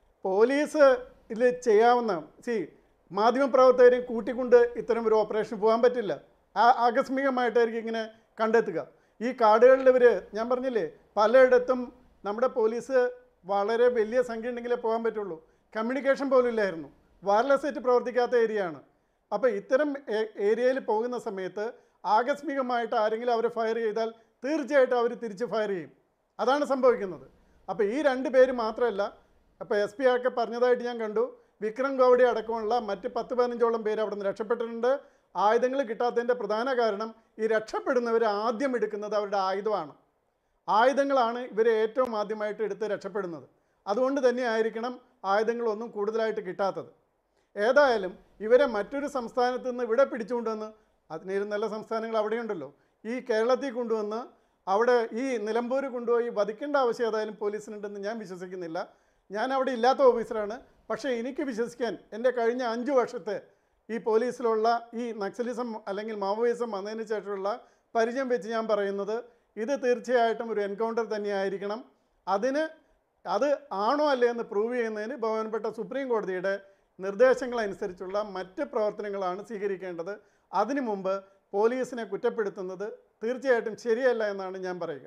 പോലീസ് ഇതിൽ ചെയ്യാവുന്ന സി മാധ്യമപ്രവർത്തകരെ കൂട്ടിക്കൊണ്ട് ഇത്തരം ഒരു ഓപ്പറേഷൻ പോകാൻ പറ്റില്ല ആ ആകസ്മികമായിട്ടായിരിക്കും ഇങ്ങനെ കണ്ടെത്തുക ഈ കാടുകളിൽ ഇവർ ഞാൻ പറഞ്ഞില്ലേ പലയിടത്തും നമ്മുടെ പോലീസ് വളരെ വലിയ സംഖ്യ ഉണ്ടെങ്കിലേ പോകാൻ പറ്റുള്ളൂ കമ്മ്യൂണിക്കേഷൻ പോലും ഇല്ലായിരുന്നു വയർലെസ് സെറ്റ് പ്രവർത്തിക്കാത്ത ഏരിയ ആണ് അപ്പോൾ ഇത്തരം ഏ- ഏരിയയിൽ പോകുന്ന സമയത്ത് ആകസ്മികമായിട്ട് ആരെങ്കിലും അവരെ ഫയർ ചെയ്താൽ തീർച്ചയായിട്ടും അവർ തിരിച്ച് ഫയർ ചെയ്യും അതാണ് സംഭവിക്കുന്നത് അപ്പോൾ ഈ രണ്ട് പേര് മാത്രമല്ല അപ്പോൾ എസ് പി ഒക്കെ പറഞ്ഞതായിട്ട് ഞാൻ കണ്ടു വിക്രം ഗൗഡി അടക്കമുള്ള മറ്റ് പത്ത് പതിനഞ്ചോളം പേര് അവിടെ നിന്ന് രക്ഷപ്പെട്ടിട്ടുണ്ട് ആയുധങ്ങൾ കിട്ടാത്തതിൻ്റെ പ്രധാന കാരണം ഈ രക്ഷപ്പെടുന്നവർ ആദ്യം എടുക്കുന്നത് അവരുടെ ആയുധമാണ് ആയുധങ്ങളാണ് ഇവരെ ഏറ്റവും ആദ്യമായിട്ട് എടുത്ത് രക്ഷപ്പെടുന്നത് അതുകൊണ്ട് തന്നെ ആയിരിക്കണം ആയുധങ്ങളൊന്നും കൂടുതലായിട്ട് കിട്ടാത്തത് ഏതായാലും ഇവരെ മറ്റൊരു സംസ്ഥാനത്ത് നിന്ന് ഇവിടെ പിടിച്ചുകൊണ്ടുവന്ന് അതിനേലും നല്ല സംസ്ഥാനങ്ങൾ അവിടെയുണ്ടല്ലോ ഈ കേരളത്തിൽ കൊണ്ടുവന്ന് അവിടെ ഈ നിലമ്പൂർ കൊണ്ടുപോയി വധിക്കേണ്ട ആവശ്യം ഏതായാലും പോലീസിനുണ്ടെന്ന് ഞാൻ വിശ്വസിക്കുന്നില്ല ഞാൻ അവിടെ ഇല്ലാത്ത ഓഫീസറാണ് പക്ഷേ എനിക്ക് വിശ്വസിക്കാൻ എൻ്റെ കഴിഞ്ഞ അഞ്ച് വർഷത്തെ ഈ പോലീസിലുള്ള ഈ നക്സലിസം അല്ലെങ്കിൽ മാവോയിസം വന്നതിന് ശേഷമുള്ള പരിചയം വെച്ച് ഞാൻ പറയുന്നത് ഇത് തീർച്ചയായിട്ടും ഒരു എൻകൗണ്ടർ തന്നെയായിരിക്കണം അതിന് അത് ആണോ അല്ലേ എന്ന് പ്രൂവ് ചെയ്യുന്നതിന് ബഹുമാനപ്പെട്ട സുപ്രീം കോടതിയുടെ നിർദ്ദേശങ്ങളനുസരിച്ചുള്ള മറ്റ് പ്രവർത്തനങ്ങളാണ് സ്വീകരിക്കേണ്ടത് അതിനു മുമ്പ് പോലീസിനെ കുറ്റപ്പെടുത്തുന്നത് തീർച്ചയായിട്ടും ശരിയല്ല എന്നാണ് ഞാൻ പറയുക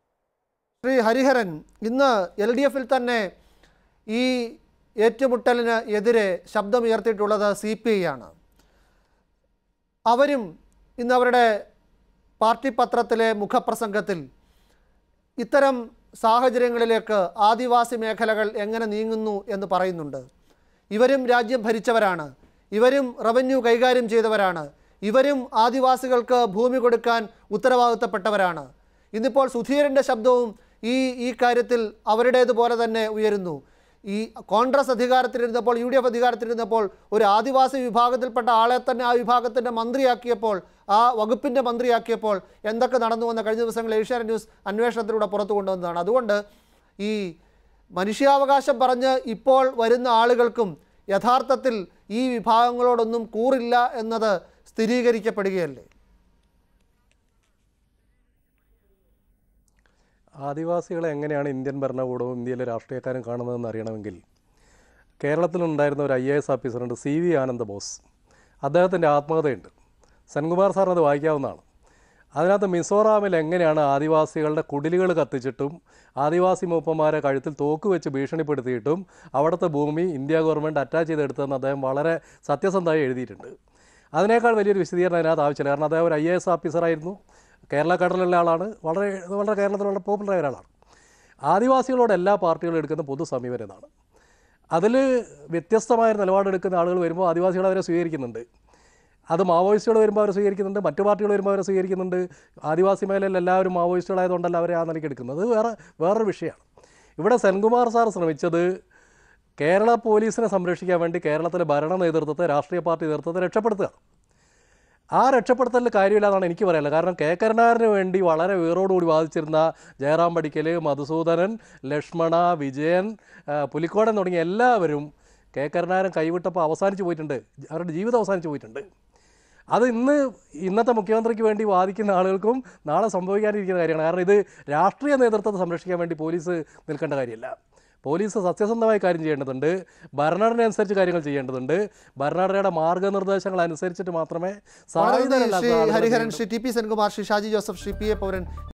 ശ്രീ ഹരിഹരൻ ഇന്ന് എൽ ഡി എഫിൽ തന്നെ ഈ ഏറ്റുമുട്ടലിന് എതിരെ ശബ്ദമുയർത്തിയിട്ടുള്ളത് സി പി ഐ ആണ് അവരും ഇന്ന് അവരുടെ പാർട്ടി പത്രത്തിലെ മുഖപ്രസംഗത്തിൽ ഇത്തരം സാഹചര്യങ്ങളിലേക്ക് ആദിവാസി മേഖലകൾ എങ്ങനെ നീങ്ങുന്നു എന്ന് പറയുന്നുണ്ട് ഇവരും രാജ്യം ഭരിച്ചവരാണ് ഇവരും റവന്യൂ കൈകാര്യം ചെയ്തവരാണ് ഇവരും ആദിവാസികൾക്ക് ഭൂമി കൊടുക്കാൻ ഉത്തരവാദിത്തപ്പെട്ടവരാണ് ഇന്നിപ്പോൾ സുധീരൻ്റെ ശബ്ദവും ഈ ഈ കാര്യത്തിൽ അവരുടേതുപോലെ തന്നെ ഉയരുന്നു ഈ കോൺഗ്രസ് അധികാരത്തിലിരുന്നപ്പോൾ യു ഡി എഫ് അധികാരത്തിലിരുന്നപ്പോൾ ഒരു ആദിവാസി വിഭാഗത്തിൽപ്പെട്ട ആളെ തന്നെ ആ വിഭാഗത്തിൻ്റെ മന്ത്രിയാക്കിയപ്പോൾ ആ വകുപ്പിൻ്റെ മന്ത്രിയാക്കിയപ്പോൾ എന്തൊക്കെ നടന്നു വന്ന കഴിഞ്ഞ ദിവസങ്ങളിൽ ഏഷ്യാനെറ്റ് ന്യൂസ് അന്വേഷണത്തിലൂടെ പുറത്തു കൊണ്ടുവന്നതാണ് അതുകൊണ്ട് ഈ മനുഷ്യാവകാശം പറഞ്ഞ് ഇപ്പോൾ വരുന്ന ആളുകൾക്കും യഥാർത്ഥത്തിൽ ഈ വിഭാഗങ്ങളോടൊന്നും കൂറില്ല എന്നത് സ്ഥിരീകരിക്കപ്പെടുകയല്ലേ ആദിവാസികളെ എങ്ങനെയാണ് ഇന്ത്യൻ ഭരണകൂടവും ഇന്ത്യയിലെ രാഷ്ട്രീയക്കാരും കാണുന്നതെന്ന് അറിയണമെങ്കിൽ കേരളത്തിലുണ്ടായിരുന്ന ഒരു ഐ എ എസ് ഓഫീസറുണ്ട് സി വി ആനന്ദ ബോസ് അദ്ദേഹത്തിൻ്റെ ആത്മകഥയുണ്ട് സെൻകുമാർ സാറിന് അത് വായിക്കാവുന്നതാണ് അതിനകത്ത് മിസോറാമിൽ എങ്ങനെയാണ് ആദിവാസികളുടെ കുടിലുകൾ കത്തിച്ചിട്ടും ആദിവാസി മൂപ്പന്മാരെ കഴുത്തിൽ തോക്ക് വെച്ച് ഭീഷണിപ്പെടുത്തിയിട്ടും അവിടുത്തെ ഭൂമി ഇന്ത്യ ഗവൺമെൻറ് അറ്റാച്ച് ചെയ്തെടുത്തതെന്ന് അദ്ദേഹം വളരെ സത്യസന്ധമായി എഴുതിയിട്ടുണ്ട് അതിനേക്കാൾ വലിയൊരു വിശദീകരണം അതിനകത്ത് ആവശ്യമില്ല കാരണം അദ്ദേഹം ഒരു ഐ എ എസ് ഓഫീസറായിരുന്നു കേരള കടലുള്ള ആളാണ് വളരെ വളരെ കേരളത്തിൽ വളരെ പോപ്പുലറായ ഒരാളാണ് ആദിവാസികളോട് എല്ലാ പാർട്ടികളും എടുക്കുന്ന പൊതു സമീപനം എന്നാണ് അതിൽ വ്യത്യസ്തമായ നിലപാടെടുക്കുന്ന ആളുകൾ വരുമ്പോൾ ആദിവാസികൾ അവരെ സ്വീകരിക്കുന്നുണ്ട് അത് മാവോയിസ്റ്റുകൾ വരുമ്പോൾ അവർ സ്വീകരിക്കുന്നുണ്ട് മറ്റു പാർട്ടികൾ വരുമ്പോൾ അവരെ സ്വീകരിക്കുന്നുണ്ട് ആദിവാസി മേഖലയിൽ എല്ലാവരും മാവോയിസ്റ്റുകളായതുകൊണ്ടല്ല അവരെ ആ നിലയ്ക്ക് എടുക്കുന്നത് അത് വേറെ വേറൊരു വിഷയമാണ് ഇവിടെ സെൻകുമാർ സാർ ശ്രമിച്ചത് കേരള പോലീസിനെ സംരക്ഷിക്കാൻ വേണ്ടി കേരളത്തിലെ ഭരണ നേതൃത്വത്തെ രാഷ്ട്രീയ പാർട്ടി നേതൃത്വത്തെ രക്ഷപ്പെടുത്തുക ആ രക്ഷപ്പെടുത്തലിൽ കാര്യമില്ലാന്നാണ് എനിക്ക് പറയാനുള്ളത് കാരണം കെ കരുണാകരന് വേണ്ടി വളരെ വീറോടുകൂടി വാദിച്ചിരുന്ന ജയറാം പടിക്കൽ മധുസൂദനൻ ലക്ഷ്മണ വിജയൻ ആ, പുലിക്കോടൻ തുടങ്ങിയ എല്ലാവരും കെ കരുണാകരൻ കൈവിട്ടപ്പോൾ അവസാനിച്ച് പോയിട്ടുണ്ട് അവരുടെ ജീവിതം അവസാനിച്ച് പോയിട്ടുണ്ട് അത് ഇന്ന് ഇന്നത്തെ മുഖ്യമന്ത്രിക്ക് വേണ്ടി വാദിക്കുന്ന ആളുകൾക്കും നാളെ സംഭവിക്കാനിരിക്കുന്ന കാര്യമാണ് കാരണം ഇത് രാഷ്ട്രീയ നേതൃത്വത്തെ സംരക്ഷിക്കാൻ വേണ്ടി പോലീസ് നിൽക്കേണ്ട കാര്യമില്ല പോലീസ് സത്യസന്ധമായി കാര്യം ചെയ്യേണ്ടതുണ്ട് ഭരണഘടന അനുസരിച്ച് കാര്യങ്ങൾ ചെയ്യേണ്ടതുണ്ട് ഭരണഘടനയുടെ മാർഗനിർദ്ദേശങ്ങൾ അനുസരിച്ചിട്ട് മാത്രമേ വളരെ നന്ദി സായുധരല്ലാത്ത ശ്രീ ആളുകളെ ഹരിഹരൻ വീണ്ടും- Shri T P Senkumar Shri Shaji Joseph Shri P A പൗരൻ